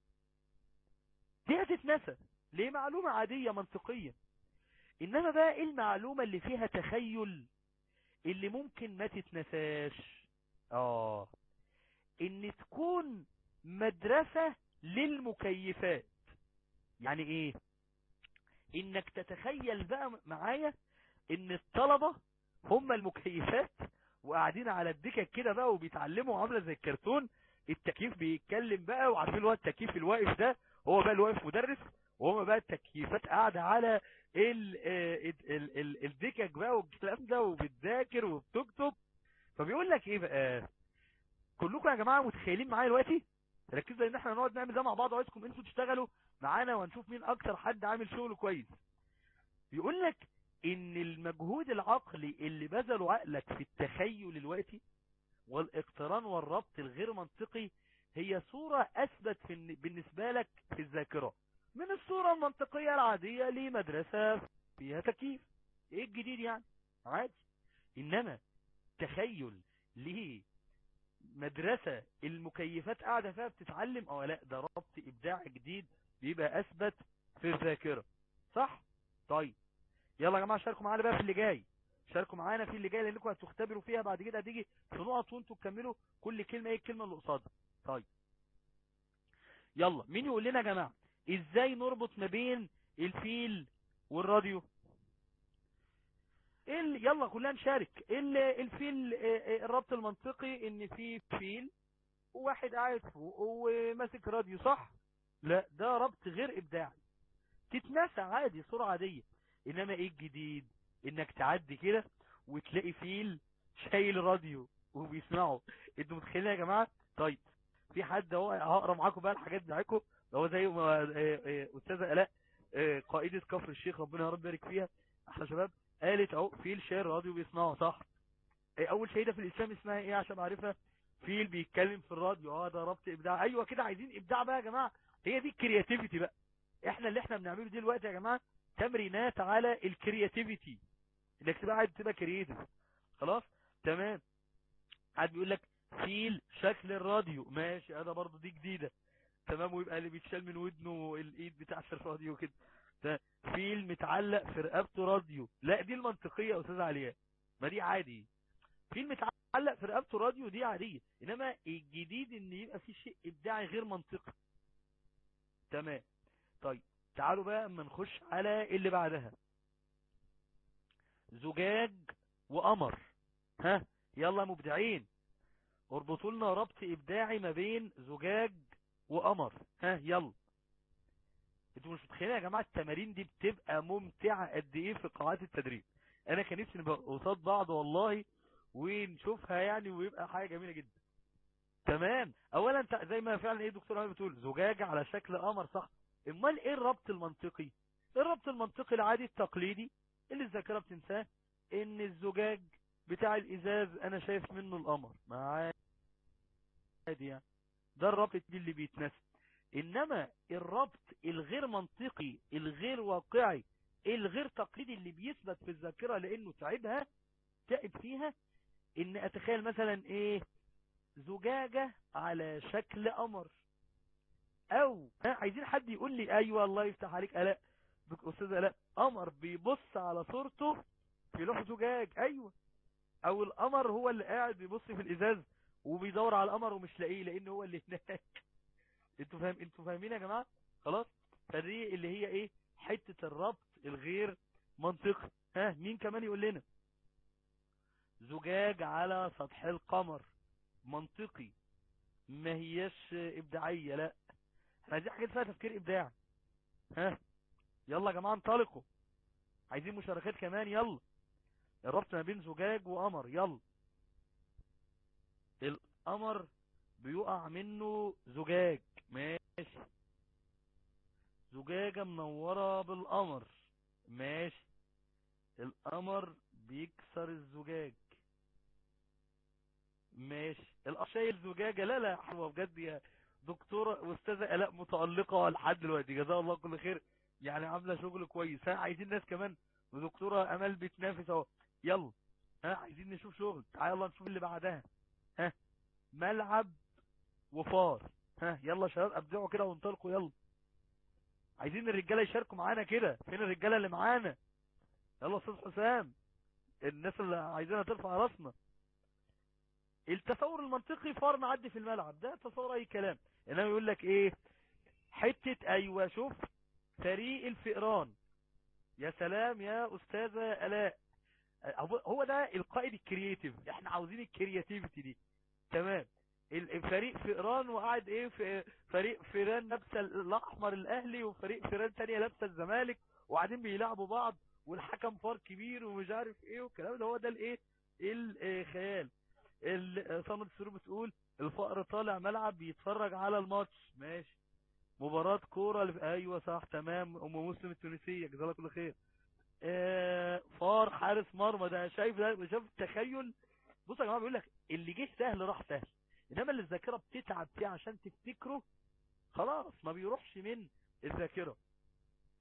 دي هتتنسى ليه معلومة عادية منطقية انما بقى ايه المعلومة اللي فيها تخيل اللي ممكن ما تتنساش اه ان تكون مدرسة للمكيفات يعني ايه انك تتخيل بقى معايا ان الطلبة هم المكيفات وقاعدين على الدكك كده بقى وبيتعلموا عاملة زي الكرتون التكييف بيتكلم بقى وعارفين اللي هو التكييف الواقف ده هو بقى الواقف مدرس وهم بقى التكييفات قاعدة على ال ال ال الدكك بقى والكلام ده وبتذاكر وبتكتب فبيقول لك ايه بقى كلكم يا جماعة متخيلين معايا دلوقتي ركزوا ان احنا نقعد نعمل ده مع بعض وعايزكم انتوا تشتغلوا معانا وهنشوف مين اكتر حد عامل شغل كويس بيقول لك ان المجهود العقلي اللي بذله عقلك في التخيل دلوقتي والاقتران والربط الغير منطقي هي صورة اثبت في بالنسبة لك في الذاكرة من الصورة المنطقية العادية لمدرسة فيها تكييف ايه الجديد يعني عادي انما تخيل ليه مدرسة المكيفات قاعدة فيها بتتعلم اه لا ده ربط ابداع جديد بيبقى اثبت في الذاكرة صح طيب يلا يا جماعة شاركوا معانا بقى في اللي جاي شاركوا معانا في اللي جاي لانكم هتختبروا فيها بعد كده هتيجي في نقط وانتوا تكملوا كل كلمة ايه الكلمة اللي قصادها طيب يلا مين يقول لنا يا جماعة ازاي نربط ما بين الفيل والراديو ايه اللي يلا كلنا نشارك ايه اللي الفيل اه، اه، الربط المنطقي ان في فيل وواحد قاعد فوق وماسك راديو صح لا ده ربط غير ابداعي تتنسى عادي صورة عادية انما ايه الجديد انك تعدي كده وتلاقي فيل شايل راديو وبيسمعه انتوا متخيلين يا جماعة طيب في حد اهو هقرا معاكم بقى الحاجات بتاعتكم هو زي ما اه، اه، استاذه الاء اه، قائده كفر الشيخ ربنا يا رب يبارك فيها احلى شباب قالت اهو فيل شايل راديو بيسمعه صح اه، اول شهيده في الاسلام اسمها ايه عشان اعرفها فيل بيتكلم في الراديو اه ده ربط ابداع ايوه كده عايزين ابداع بقى يا جماعه هي دي الكرياتيفيتي بقى احنا اللي احنا بنعمله دي دلوقتي يا جماعه تمرينات على الكرياتيفيتي انك تبقى قاعد تبقى كرياتيف خلاص تمام قاعد بيقول لك فيل شكل الراديو ماشي انا برضو دي جديده تمام ويبقى اللي بيتشال من ودنه الايد بتاعت الراديو كده ده فيل متعلق في رقبته راديو لا دي المنطقيه يا استاذ علياء ما دي عادي فيل متعلق في رقبته راديو دي عاديه انما الجديد ان يبقى في شيء ابداعي غير منطقي تمام طيب تعالوا بقى اما نخش على اللي بعدها زجاج وقمر ها يلا مبدعين اربطوا لنا ربط ابداعي ما بين زجاج وقمر ها يلا انتوا مش متخيلين يا جماعه التمارين دي بتبقى ممتعه قد ايه في قاعات التدريب انا كان نفسي نبقى قصاد بعض والله ونشوفها يعني ويبقى حاجه جميله جدا تمام اولا انت زي ما فعلا ايه دكتور عمر بتقول زجاج على شكل قمر صح امال ايه الربط المنطقي الربط المنطقي العادي التقليدي اللي الذاكره بتنساه ان الزجاج بتاع الازاز انا شايف منه القمر ما عادي يعني ده الربط دي اللي بيتنسى انما الربط الغير منطقي الغير واقعي الغير تقليدي اللي بيثبت في الذاكره لانه تعبها تعب فيها ان اتخيل مثلا ايه زجاجة على شكل قمر او ها عايزين حد يقول لي ايوه الله يفتح عليك الاء دك- استاذ الاء قمر بيبص على صورته في لوح زجاج ايوه او القمر هو اللي قاعد بيبص في الازاز وبيدور على القمر ومش لاقيه لان هو اللي هناك انتوا فاهم انتوا فاهمين يا جماعه خلاص فدي اللي هي ايه حته الربط الغير منطقي ها مين كمان يقول لنا زجاج على سطح القمر منطقي ما هياش ابداعيه لا احنا عايزين حاجات فيها تفكير ابداعي ها يلا يا جماعه انطلقوا عايزين مشاركات كمان يلا الربط ما بين زجاج وقمر يلا القمر بيقع منه زجاج ماشي زجاجة منورة بالقمر ماشي القمر بيكسر الزجاج ماشي القمر شايل زجاجة لا لا حلوة بجد يا دكتورة واستاذة الاء متألقة لحد دلوقتي جزاها الله كل خير يعني عاملة شغل كويس ها عايزين ناس كمان ودكتورة امال بتنافس اهو يلا ها عايزين نشوف شغل تعالى يلا نشوف اللي بعدها ها ملعب وفار ها يلا شباب ابدعوا كده وانطلقوا يلا عايزين الرجاله يشاركوا معانا كده فين الرجاله اللي معانا يلا استاذ حسام الناس اللي عايزينها ترفع راسنا التصور المنطقي فار معدي في الملعب ده تصور اي كلام انما يقول لك ايه حته ايوه شوف فريق الفئران يا سلام يا استاذه الاء هو ده القائد الكرييتيف احنا عاوزين الكرياتيفيتي دي تمام الفريق فئران وقاعد ايه في فريق فيران لابسه الاحمر الاهلي وفريق فيران تانية لابسه الزمالك وقاعدين بيلعبوا بعض والحكم فار كبير ومش عارف ايه والكلام ده هو ده الايه الخيال صامت السرور بتقول الفقر طالع ملعب بيتفرج على الماتش ماشي مباراة كورة لف... ايوه صح تمام ام مسلم التونسية جزاها كل خير آه فار حارس مرمى ده شايف ده شايف التخيل بص يا جماعه بيقول لك اللي جه سهل راح سهل انما اللي الذاكره بتتعب فيه عشان تفتكره خلاص ما بيروحش من الذاكره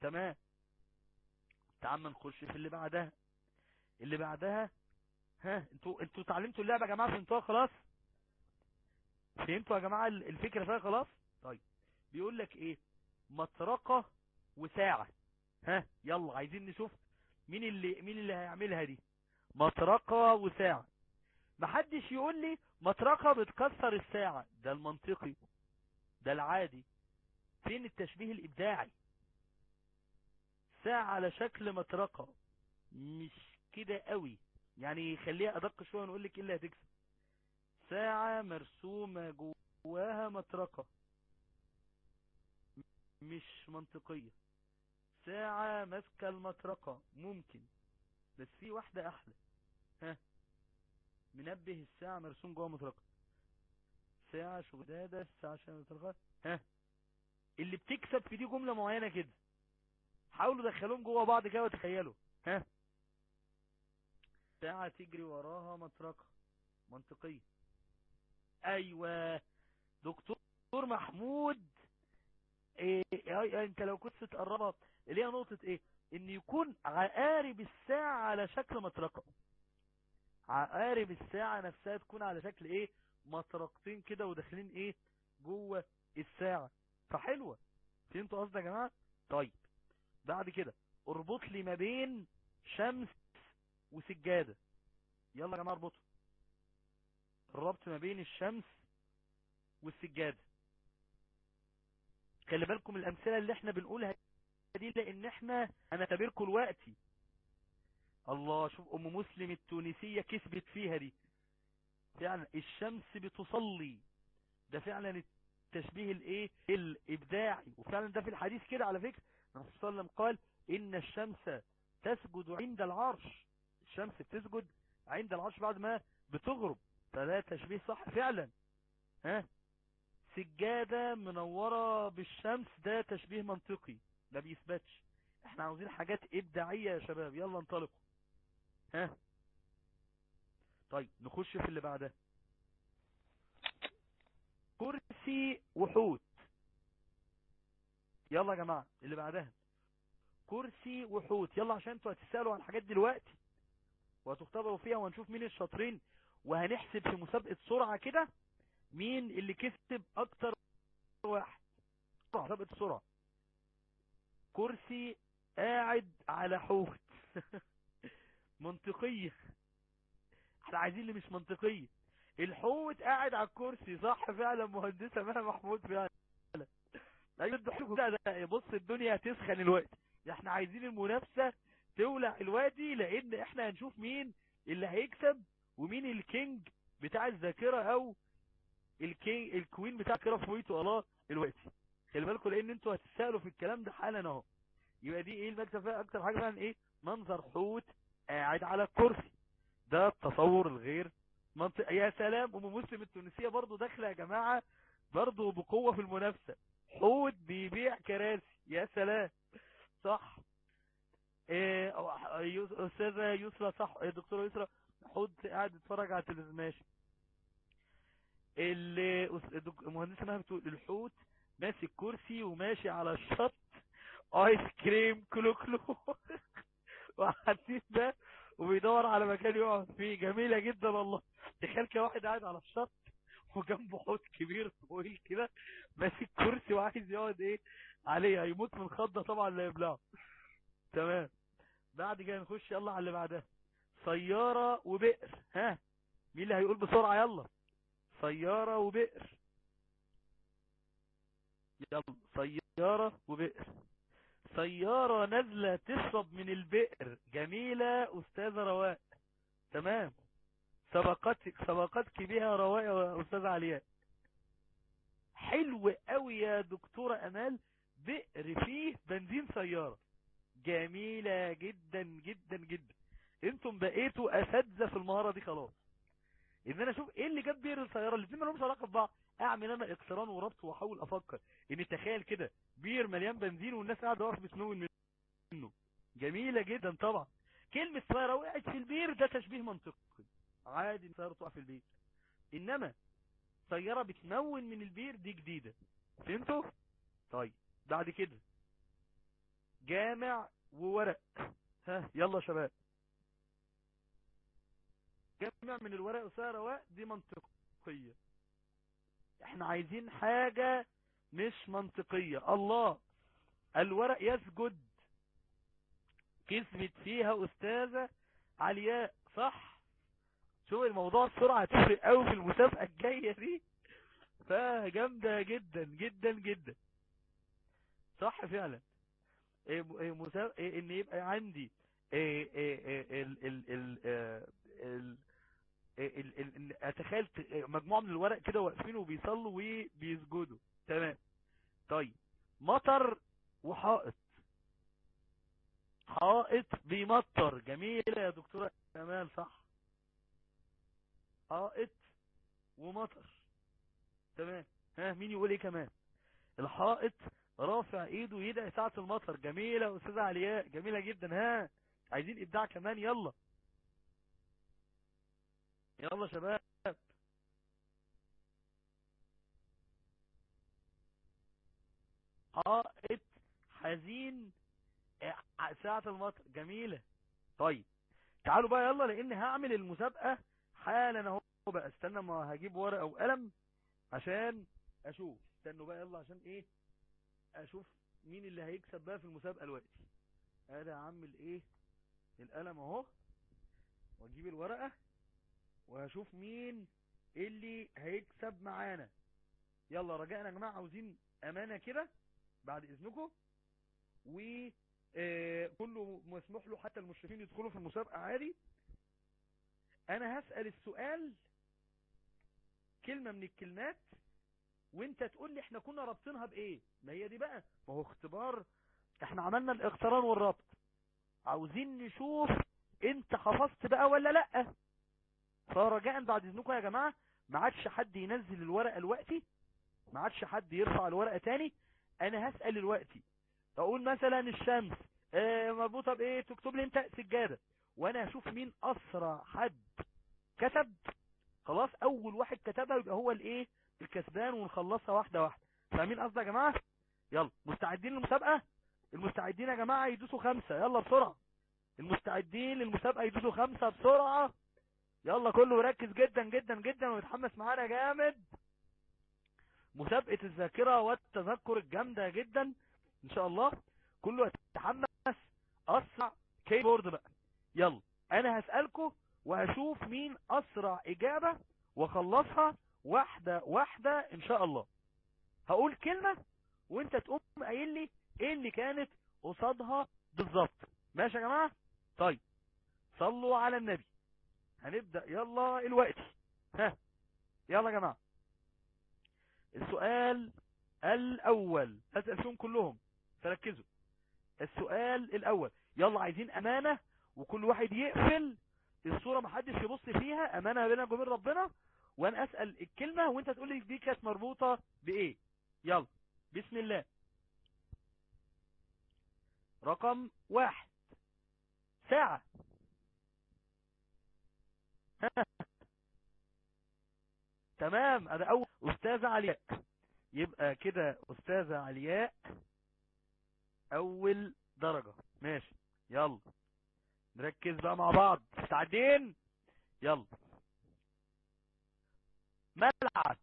تمام تعال نخش في اللي بعدها اللي بعدها ها انتوا انتوا اتعلمتوا اللعبه يا جماعه فهمتوها خلاص فهمتوا يا جماعه الفكره فيها خلاص طيب بيقول لك ايه مطرقه وساعه ها يلا عايزين نشوف مين اللي مين اللي هيعملها دي مطرقه وساعه محدش يقول لي مطرقه بتكسر الساعه ده المنطقي ده العادي فين التشبيه الابداعي ساعة على شكل مطرقة مش كده قوي يعني خليها ادق شوية ونقول لك ايه اللي هتكسب ساعة مرسومة جواها مطرقة مش منطقية ساعة ماسكة المطرقة ممكن بس في واحدة احلى ها منبه الساعة مرسوم جواها مطرقة ساعة شغدادة الساعة عشان مطرقة ها اللي بتكسب في دي جملة معينة كده حاولوا دخلوهم جوه بعض كده وتخيلوا ها ساعة تجري وراها مطرقة منطقية ايوه دكتور محمود إيه إيه انت لو كنت تقربها اللي هي نقطة ايه ان يكون عقارب الساعة على شكل مطرقة عقارب الساعة نفسها تكون على شكل ايه مطرقتين كده وداخلين ايه جوه الساعة فحلوة فهمتوا قصدي يا جماعة طيب بعد كده اربط لي ما بين شمس وسجادة يلا يا جماعة اربطوا الربط ما بين الشمس والسجادة خلي بالكم الامثلة اللي احنا بنقولها دي لان احنا هنعتبركم دلوقتي الله شوف ام مسلم التونسية كسبت فيها دي فعلا الشمس بتصلي ده فعلا التشبيه الايه الابداعي وفعلا ده في الحديث كده على فكرة الرسول صلى الله عليه وسلم قال ان الشمس تسجد عند العرش الشمس بتسجد عند العرش بعد ما بتغرب فده تشبيه صح فعلا ها سجادة منورة بالشمس ده تشبيه منطقي ما بيثبتش احنا عاوزين حاجات ابداعية يا شباب يلا انطلقوا ها طيب نخش في اللي بعدها كرسي وحوت يلا يا جماعة اللي بعدها كرسي وحوت يلا عشان انتوا هتسألوا عن الحاجات دلوقتي وهتختبروا فيها وهنشوف مين الشاطرين وهنحسب في مسابقة سرعة كده مين اللي كسب اكتر واحد مسابقة سرعة كرسي قاعد على حوت منطقية احنا عايزين اللي مش منطقية الحوت قاعد على الكرسي صح فعلا مهندسة مها محمود فعلا ايوه ده ده بص الدنيا هتسخن الوقت احنا عايزين المنافسة تولع الوادي لان احنا هنشوف مين اللي هيكسب ومين الكينج بتاع الذاكرة او الكينج الكوين بتاع الذاكرة في ويتو الله الوقت خلي بالكم لان انتوا هتسألوا في الكلام ده حالا اهو يبقى دي ايه المكسب فيها اكتر حاجة فعلا ايه منظر حوت قاعد على الكرسي ده التصور الغير منطق يا سلام ام مسلم التونسية برضو داخله يا جماعة برضو بقوة في المنافسة حوت بيبيع كراسي يا سلام صح إيه استاذة يسرى صح إيه دكتورة يسرى حوت قاعد يتفرج على التلفزيون ماشي المهندسة مها بتقول الحوت ماسك كرسي وماشي على الشط ايس كريم كلو كلو وحاسين ده وبيدور على مكان يقعد فيه جميلة جدا والله تخيل كده واحد قاعد على الشط وجنبه حوت كبير طويل كده ماسك كرسي وعايز يقعد ايه عليه هيموت من خضه طبعا لا يبلعه تمام بعد كده نخش يلا على اللي بعدها سيارة وبئر ها مين اللي هيقول بسرعة يلا سيارة وبئر يلا سيارة وبئر سيارة نازلة تشرب من البئر جميلة أستاذة رواء تمام سبقتك سبقتك بها رواء يا أستاذة علياء حلو قوي يا دكتورة أمال بئر فيه بنزين سيارة جميلة جدا جدا جدا انتم بقيتوا اساتذه في المهارة دي خلاص ان انا اشوف ايه اللي جاب بئر السيارة الاثنين ما لهمش علاقة ببعض اعمل انا اقتران وربط واحاول افكر ان تخيل كده بير مليان بنزين والناس قاعده واقفه بتنون منه جميله جدا طبعا كلمه سياره وقعت في البير ده تشبيه منطقي عادي السياره تقع في البير انما سياره بتنون من البير دي جديده فهمتوا طيب بعد كده جامع وورق ها يلا يا شباب جامع من الورق وسعر رواق دي منطقية احنا عايزين حاجة مش منطقية الله الورق يسجد كسبت فيها استاذة علياء صح شوف الموضوع بسرعة هتفرق قوي في المسابقة الجاية دي فجامدة جدا جدا جدا صح فعلا إيه إيه مسابقة إيه ان يبقى عندي إيه إيه إيه ال ال ال آه، ال ال ال ال اتخيل ت- مجموعة من الورق كده واقفين وبيصلوا وبيسجدوا تمام طيب مطر وحائط حائط بيمطر جميلة يا دكتورة كمال صح حائط ومطر تمام ها مين يقول ايه كمان الحائط رافع ايده يدعي ساعة المطر جميلة يا استاذة علياء جميلة جدا ها عايزين ابداع كمان يلا يلا شباب حائط حزين ع- ساعة المطر جميلة طيب تعالوا بقى يلا لان هعمل المسابقة حالا اهو بقى استنى ما هجيب ورقة وقلم عشان اشوف استنوا بقى يلا عشان ايه اشوف مين اللي هيكسب بقى في المسابقة دلوقتي ادي هعمل ايه القلم اهو واجيب الورقة وهشوف مين اللي هيكسب معانا يلا رجاء يا جماعة عاوزين امانة كده بعد اذنكم و آه، كله مسموح له حتى المشرفين يدخلوا في المسابقة عادي انا هسأل السؤال كلمة من الكلمات وانت تقول لي احنا كنا رابطينها بايه ما هي دي بقى ما هو اختبار احنا عملنا الاقتران والربط عاوزين نشوف انت حفظت بقى ولا لا فرجاء بعد اذنكم يا جماعة ما عادش حد ينزل الورقة الوقتي ما عادش حد يرفع الورقة تاني انا هسأل الوقتي اقول مثلا الشمس آه، مربوطة بايه تكتب لي انت سجادة وانا هشوف مين اسرع حد كتب خلاص اول واحد كتبها يبقى هو الايه الكسبان ونخلصها واحدة واحدة فاهمين قصدي يا جماعة يلا مستعدين للمسابقة المستعدين يا جماعة يدوسوا خمسة يلا بسرعة المستعدين للمسابقة يدوسوا خمسة بسرعة يلا كله يركز جدا جدا جدا ويتحمس معانا جامد مسابقة الذاكرة والتذكر الجامدة جدا ان شاء الله كله يتحمس اسرع كيبورد بقى يلا انا هسألكم وهشوف مين اسرع اجابة واخلصها واحدة واحدة ان شاء الله هقول كلمة وانت تقوم قايل لي ايه اللي كانت قصادها بالظبط ماشي يا جماعة طيب صلوا على النبي هنبدأ يلا الوقت ها يلا يا جماعة السؤال الاول هسأل فيهم كلهم فركزوا السؤال الاول يلا عايزين امانة وكل واحد يقفل الصورة محدش يبص فيها امانة بينك وبين ربنا وانا اسأل الكلمة وانت تقول لي دي كانت مربوطة بايه يلا بسم الله رقم واحد ساعة تمام انا اول استاذة علياء يبقى كده استاذة علياء اول درجة ماشي يلا نركز بقى مع بعض مستعدين يلا ملعب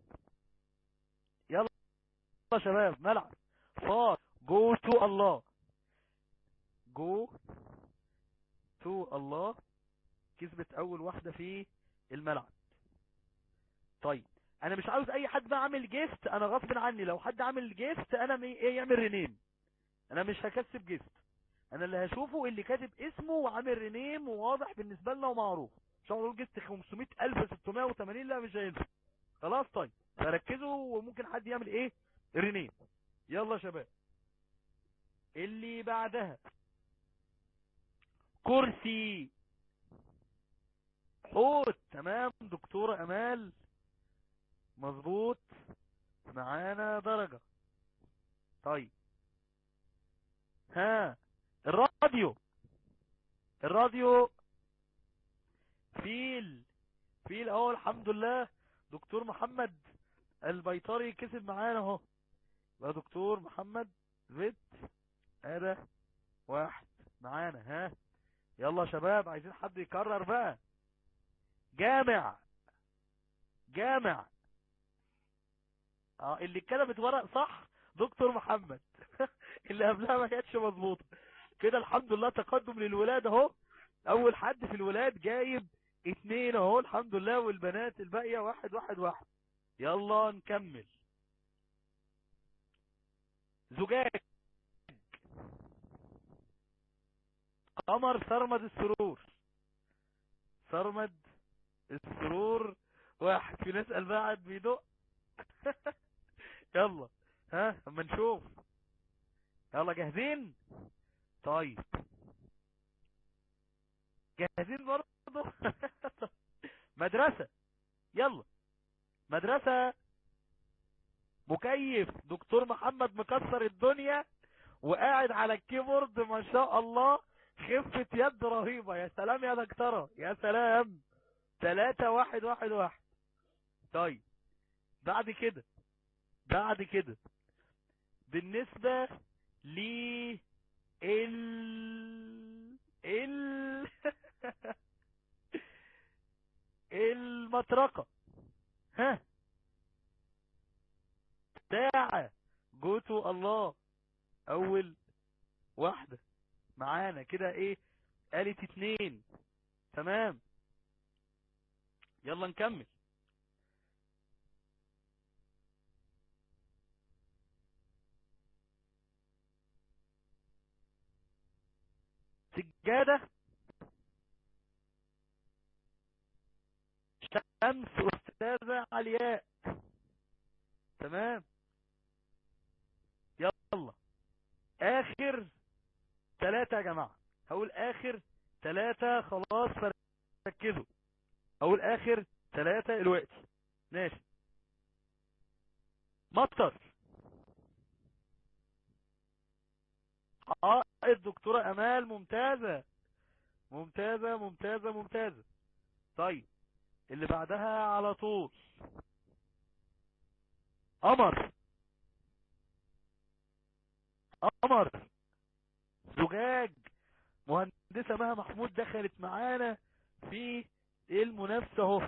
يلا يا شباب ملعب فار جو تو الله جو تو الله كسبت اول واحدة في الملعب طيب انا مش عاوز اي حد بقى عامل جيست انا غصب عني لو حد عامل جيست انا مي- ايه يعمل رينيم انا مش هكسب جيست انا اللي هشوفه اللي كاتب اسمه وعامل رينيم وواضح بالنسبة لنا ومعروف مش هقول جيست 500 الف 680 لا مش هينفع خلاص طيب فركزوا وممكن حد يعمل ايه رينيم يلا يا شباب اللي بعدها كرسي حوت تمام دكتورة امال مظبوط معانا درجة طيب ها الراديو الراديو فيل فيل اهو الحمد لله دكتور محمد البيطري كسب معانا اهو يبقى دكتور محمد زيد هذا واحد معانا ها يلا يا شباب عايزين حد يكرر بقى جامع جامع اه اللي كتبت ورق صح دكتور محمد اللي قبلها ما كانتش مظبوطه كده الحمد لله تقدم للولاد اهو اول حد في الولاد جايب اتنين اهو الحمد لله والبنات الباقيه واحد واحد واحد يلا نكمل زجاج قمر سرمد السرور سرمد السرور واحد في ناس قلبها قاعد بيدق يلا ها اما نشوف يلا جاهزين طيب جاهزين برضه مدرسة يلا مدرسة مكيف دكتور محمد مكسر الدنيا وقاعد على الكيبورد ما شاء الله خفة يد رهيبة يا سلام يا دكتورة يا سلام ثلاثة واحد واحد واحد طيب بعد كده بعد كده بالنسبة ل ال ال المطرقة ها ساعة جوتو الله اول واحدة معانا كده ايه قالت اتنين تمام يلا نكمل سجادة شمس أستاذة علياء تمام يلا آخر ثلاثة يا جماعة هقول آخر ثلاثة خلاص فركزوا هقول آخر ثلاثة الوقت ماشي مطر حائط دكتورة امال ممتازة ممتازة ممتازة ممتازة طيب اللي بعدها على طول قمر قمر زجاج مهندسة مها محمود دخلت معانا في المنافسة اهو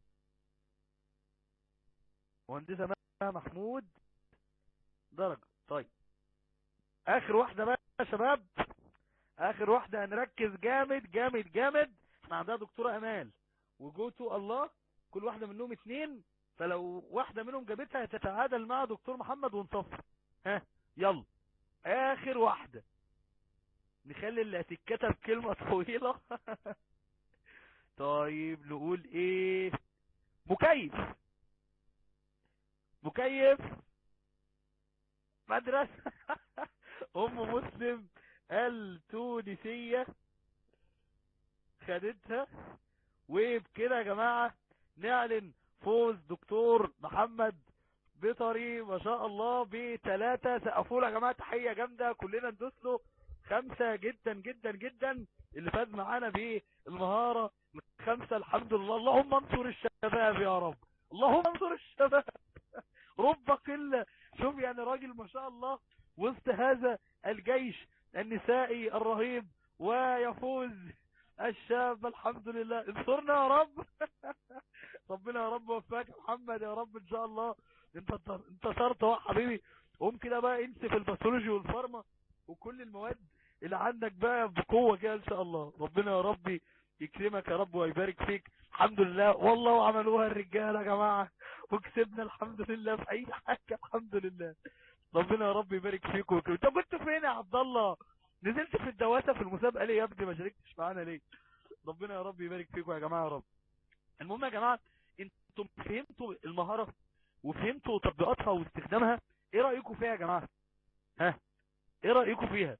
مهندسة مها محمود درجة طيب اخر واحدة بقى يا شباب اخر واحدة هنركز جامد جامد جامد احنا عندها دكتورة امال وجوتو الله كل واحدة منهم اتنين فلو واحدة منهم جابتها هتتعادل مع دكتور محمد ونصفر ها يلا اخر واحدة نخلي اللي هتتكتب كلمة طويلة طيب نقول ايه مكيف مكيف مدرسة ام مسلم التونسية خدتها وبكده يا جماعة نعلن فوز دكتور محمد بطري ما شاء الله بثلاثة سقفوا له يا جماعة تحية جامدة كلنا ندوس له خمسة جدا جدا جدا اللي فاز معانا بالمهارة خمسة الحمد لله اللهم انصر الشباب يا رب اللهم انصر الشباب رب قلة شوف يعني راجل ما شاء الله وسط هذا الجيش النسائي الرهيب ويفوز الشاب الحمد لله انصرنا يا رب ربنا يا رب وفاك محمد يا رب ان شاء الله انت انتصرت اهو حبيبي قوم كده بقى انسف الباثولوجي والفارما وكل المواد اللي عندك بقى بقوة كده ان شاء الله ربنا يا ربي يكرمك يا رب ويبارك فيك الحمد لله والله وعملوها الرجاله يا جماعه وكسبنا الحمد لله في اي حاجه الحمد لله ربنا يا رب يبارك فيك ويكرمك طب كنت فين يا عبد الله نزلت في الدواسه في المسابقه ليه يا ابني ما شاركتش معانا ليه ربنا يا رب يبارك فيكم يا جماعه يا رب المهم يا جماعه انتم فهمتوا المهاره وفهمتوا تطبيقاتها واستخدامها ايه رايكم فيها يا جماعه ها ايه رايكم فيها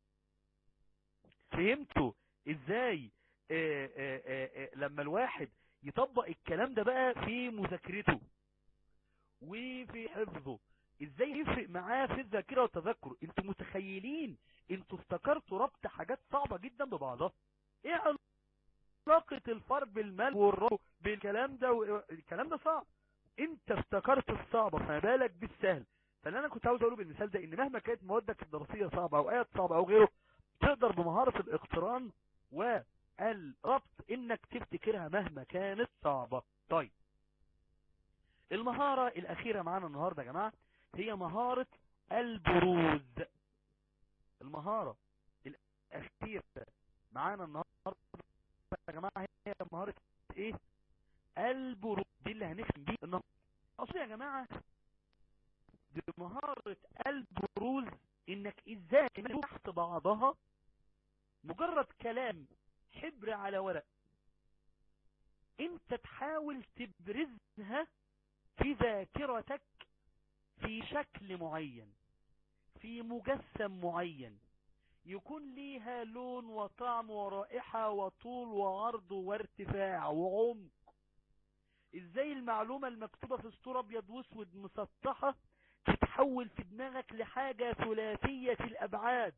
فهمتوا ازاي آآ آآ آآ لما الواحد يطبق الكلام ده بقى في مذاكرته وفي حفظه ازاي يفرق معاه في الذاكره والتذكر انتوا متخيلين انتوا افتكرتوا ربط حاجات صعبه جدا ببعضها ايه علاقه الفار بالمال والرو بالكلام ده و... الكلام ده صعب انت افتكرت الصعبه فما بالك بالسهل فاللي انا كنت عاوز اقوله بالمثال ده ان مهما كانت موادك الدراسيه صعبه او ايات صعبه او غيره تقدر بمهاره الاقتران والربط انك تفتكرها مهما كانت صعبه طيب المهاره الاخيره معانا النهارده يا جماعه هي مهاره البروز المهاره الاخيره معانا النهارده يا جماعه هي مهاره ايه البروز دي اللي هنفهم بيه النهارده اصل يا جماعه دي مهاره البروز انك ازاي تحت بعضها مجرد كلام حبر على ورق انت تحاول تبرزها في ذاكرتك في شكل معين في مجسم معين يكون ليها لون وطعم ورائحة وطول وعرض وارتفاع وعمق ازاي المعلومة المكتوبة في سطور ابيض واسود مسطحة تتحول في دماغك لحاجة ثلاثية الابعاد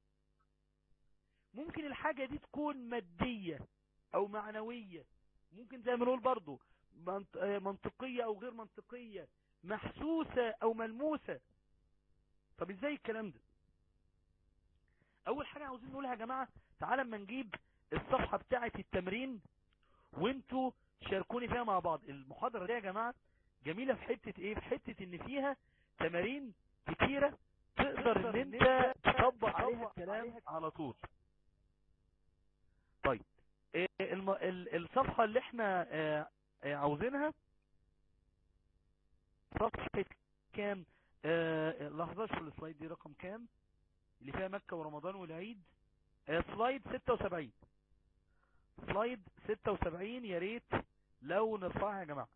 ممكن الحاجة دي تكون مادية او معنوية ممكن زي ما نقول برضو منطقية او غير منطقية محسوسة او ملموسة طب ازاي الكلام ده اول حاجة عاوزين نقولها يا جماعة تعالى اما نجيب الصفحة بتاعة التمرين وانتوا شاركوني فيها مع بعض المحاضرة دي يا جماعة جميلة في حتة ايه في حتة ان فيها تمارين كتيرة تقدر ان انت تطبق عليها الكلام على طول طيب الم... الصفحة اللي احنا عاوزينها صفحة كام لحظة شوف السلايد دي رقم كام اللي فيها مكة ورمضان والعيد سلايد 76 سلايد 76 يا ريت لو نرفعها يا جماعة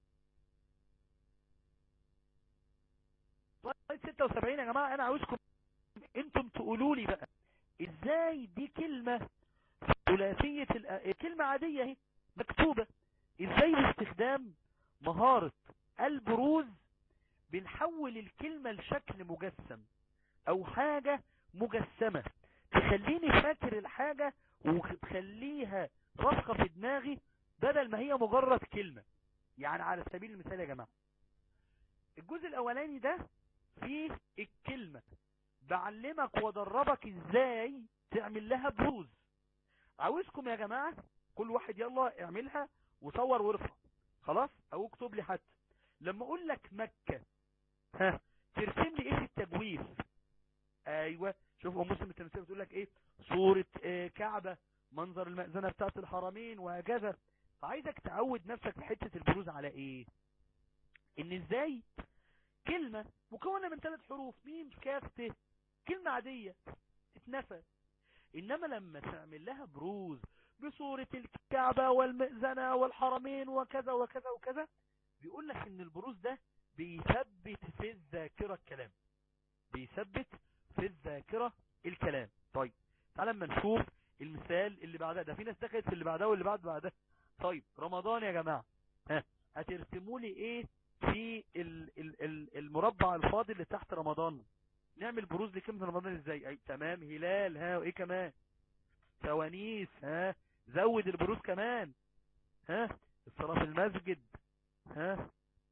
سلايد 76 يا جماعة انا عاوزكم انتم تقولوا لي بقى ازاي دي كلمة ثلاثية كلمة عادية اهي مكتوبة ازاي باستخدام مهارة البروز بنحول الكلمة لشكل مجسم او حاجة مجسمة تخليني فاكر الحاجة وتخليها راسخة في دماغي بدل ما هي مجرد كلمة يعني على سبيل المثال يا جماعة الجزء الاولاني ده فيه الكلمة بعلمك وادربك ازاي تعمل لها بروز عاوزكم يا جماعة كل واحد يلا اعملها وصور وارفع خلاص او اكتب لي حتى لما اقول لك مكة ها ترسم لي ايه في التجويف ايوه شوف ام مسلم التمثيل بتقول لك ايه صورة اه كعبة منظر المأذنة بتاعت الحرمين وهكذا فعايزك تعود نفسك في حتة البروز على ايه ان ازاي كلمة مكونة من ثلاث حروف ميم كاف ت كلمة عادية تتنفى انما لما تعمل لها بروز بصورة الكعبة والمئذنة والحرمين وكذا وكذا وكذا بيقول لك ان البروز ده بيثبت في الذاكرة الكلام بيثبت في الذاكرة الكلام طيب تعال لما نشوف المثال اللي بعدها ده في ناس دخلت في اللي بعدها واللي بعد بعدها طيب رمضان يا جماعة ها هترسموا لي ايه في ال ال ال المربع الفاضي اللي تحت رمضان نعمل بروز لكلمة رمضان ازاي اي تمام هلال ها وايه كمان فوانيس ها زود البروز كمان ها الصلاة في المسجد ها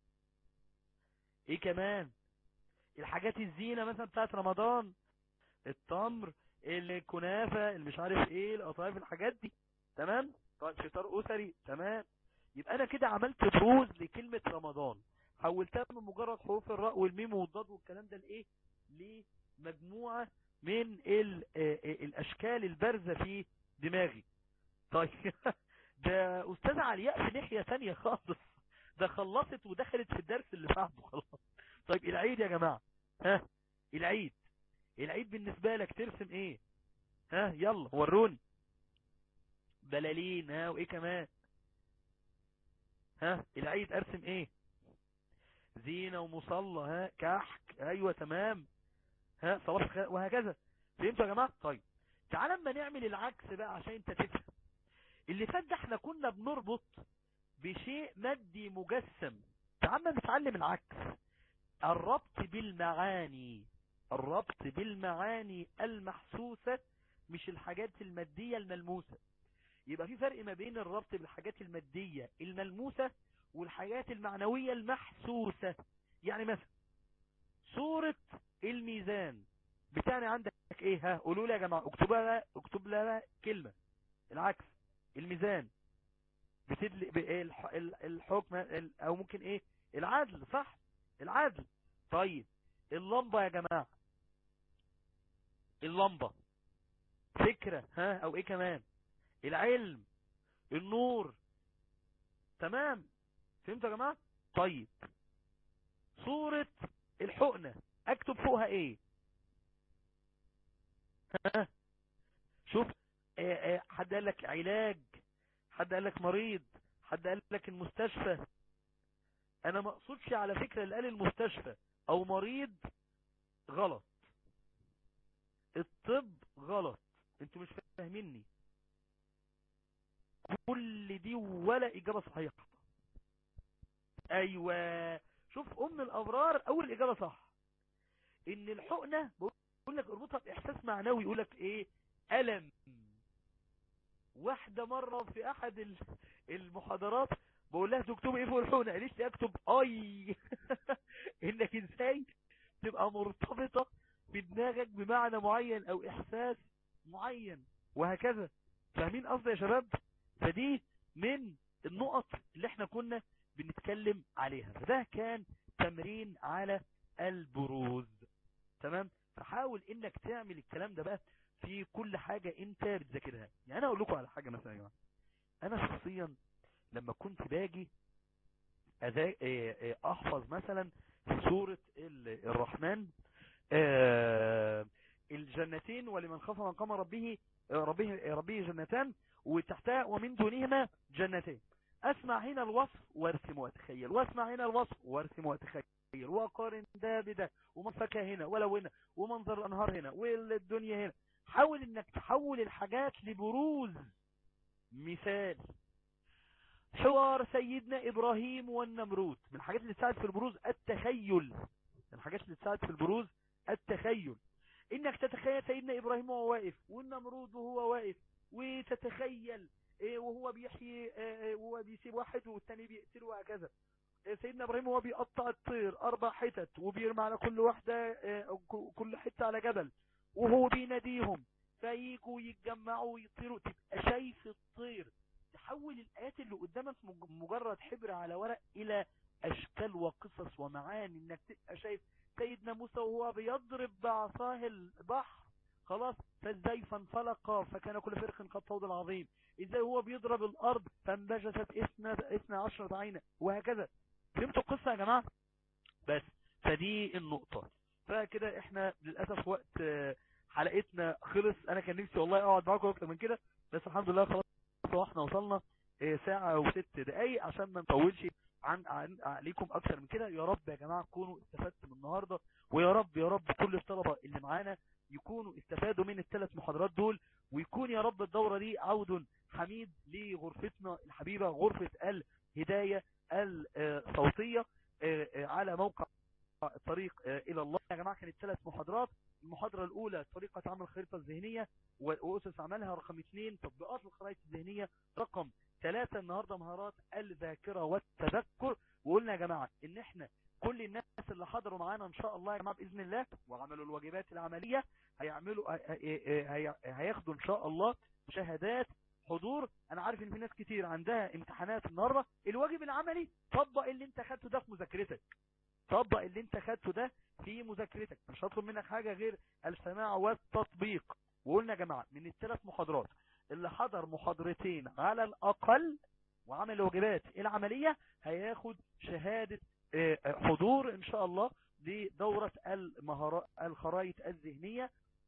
ايه كمان الحاجات الزينة مثلا بتاعت رمضان التمر الكنافة اللي مش عارف ايه القطايف الحاجات دي تمام طيب فطار اسري تمام يبقى انا كده عملت بروز لكلمة رمضان حولتها من مجرد حروف الراء والميم والضاد والكلام ده لايه لمجموعة من ال الاشكال البارزة في دماغي طيب ده استاذ علياء في ناحية ثانية خالص ده خلصت ودخلت في الدرس اللي بعده خلاص طيب العيد يا جماعة ها العيد العيد بالنسبة لك ترسم ايه ها يلا وروني بلالين ها وايه كمان ها العيد ارسم ايه زينة ومصلى ها كحك ايوه تمام ها صلاة وهكذا فهمتوا يا جماعة طيب تعال اما نعمل العكس بقى عشان انت تفهم اللي فات ده احنا كنا بنربط بشيء مادي مجسم تعال نتعلم العكس الربط بالمعاني الربط بالمعاني المحسوسة مش الحاجات المادية الملموسة يبقى في فرق ما بين الربط بالحاجات المادية الملموسة والحاجات المعنوية المحسوسة يعني مثلا سورة الميزان بتاعنا عندك ايه ها قولوا لي يا جماعة اكتبها اكتب لها كلمة العكس الميزان بتدل الحكم او ممكن ايه العدل صح العدل طيب اللمبة يا جماعة اللمبة فكرة ها او ايه كمان العلم النور تمام فهمتوا يا جماعة طيب صورة الحقنة اكتب فوقها ايه ها شوف اه اه حد قال لك علاج حد قال لك مريض حد قال لك المستشفى انا ما اقصدش على فكرة اللي قال المستشفى او مريض غلط الطب غلط انتوا مش فاهميني كل دي ولا اجابة صحيحة ايوه شوف ام الابرار اول اجابة صح ان الحقنة بقول لك اربطها باحساس معنوي يقول لك ايه الم واحدة مرة في احد المحاضرات بقول لها تكتب ايه فوق الحقنة قالت لي اكتب اي انك ازاي تبقى مرتبطة بدماغك بمعنى معين او احساس معين وهكذا فاهمين قصدي يا شباب فدي من النقط اللي احنا كنا بنتكلم عليها فده كان تمرين على البروز تمام فحاول انك تعمل الكلام ده بقى في كل حاجة انت بتذاكرها يعني انا اقول لكم على حاجة مثلا يا جماعه انا شخصيا لما كنت باجي احفظ مثلا في سورة الرحمن الجنتين ولمن خاف مقام ربه ربه ربه جنتان وتحتها ومن دونهما جنتين اسمع هنا الوصف وارسم واتخيل واسمع هنا الوصف وارسم واتخيل وقارن ده بده ومن فكه هنا ولو هنا ومنظر الانهار هنا والدنيا هنا حاول انك تحول الحاجات لبروز مثال حوار سيدنا ابراهيم والنمرود من الحاجات اللي تساعد في البروز التخيل من الحاجات اللي تساعد في البروز التخيل انك تتخيل سيدنا ابراهيم وهو واقف والنمرود وهو واقف وتتخيل إيه وهو بيحيي إيه وهو بيسيب واحد والتاني بيقتله وهكذا إيه سيدنا ابراهيم وهو بيقطع الطير اربع حتت وبيرمي على كل واحدة كل حتة على جبل وهو بيناديهم فييجوا يتجمعوا ويطيروا تبقى شايف الطير تحول الايات اللي قدامك مجرد حبر على ورق الى اشكال وقصص ومعاني انك تبقى شايف سيدنا موسى وهو بيضرب بعصاه البحر خلاص فازاي فانفلق فكان كل فرق كالطود العظيم ازاي هو بيضرب الارض فانبجست اثنى عشرة عينة وهكذا فهمتوا القصة يا جماعة بس فدي النقطة فكده احنا للأسف وقت حلقتنا خلص انا كان نفسي والله اقعد معاكم اكتر من كده بس الحمد لله خلاص واحنا وصلنا ساعة وست دقايق عشان ما نطولش عن, عن عليكم اكتر من كده يا رب يا جماعة تكونوا استفدتوا من النهاردة ويا رب يا رب كل الطلبة اللي معانا يكونوا استفادوا من الثلاث محاضرات دول ويكون يا رب الدورة دي عود حميد لغرفتنا الحبيبة غرفة الهداية الصوتية على موقع الطريق الى الله يا جماعة كانت ثلاث محاضرات المحاضرة الاولى طريقة عمل الخريطة الذهنية واسس عملها رقم اثنين تطبيقات الخرائط الذهنية رقم ثلاثة النهاردة مهارات الذاكرة والتذكر وقلنا يا جماعة ان احنا كل الناس اللي حضروا معانا ان شاء الله يا جماعة باذن الله وعملوا الواجبات العملية هيعملوا هياخدوا ان شاء الله شهادات حضور انا عارف ان في ناس كتير عندها امتحانات النهاردة الواجب العملي طبق اللي انت خدته ده في مذاكرتك طبق اللي انت خدته ده في مذاكرتك مش هطلب منك حاجة غير السماع والتطبيق وقلنا يا جماعة من الثلاث محاضرات اللي حضر محاضرتين على الاقل وعمل الواجبات العملية هياخد شهادة حضور ان شاء الله لدورة المهارات الخرائط الذهنية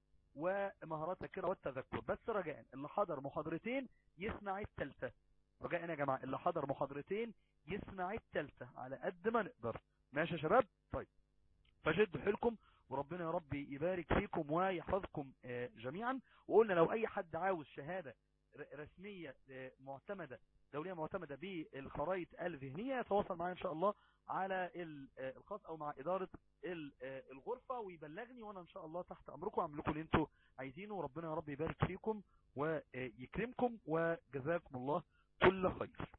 ومهارات الذاكره والتذكر بس رجاء اللي حضر محاضرتين يسمع الثالثه رجاء يا جماعة اللي حضر محاضرتين يسمع الثالثه على قد ما نقدر ماشي يا شباب طيب فشدوا حيلكم وربنا يا رب يبارك فيكم ويحفظكم جميعا وقلنا لو اي حد عاوز شهادة رسمية معتمدة دولية معتمدة بالخرائط الذهنية يتواصل معي ان شاء الله على الخاص او مع ادارة الغرفة ويبلغني وانا ان شاء الله تحت امركم اعمل لكم اللي انتوا عايزينه وربنا يا رب يبارك فيكم ويكرمكم وجزاكم الله كل خير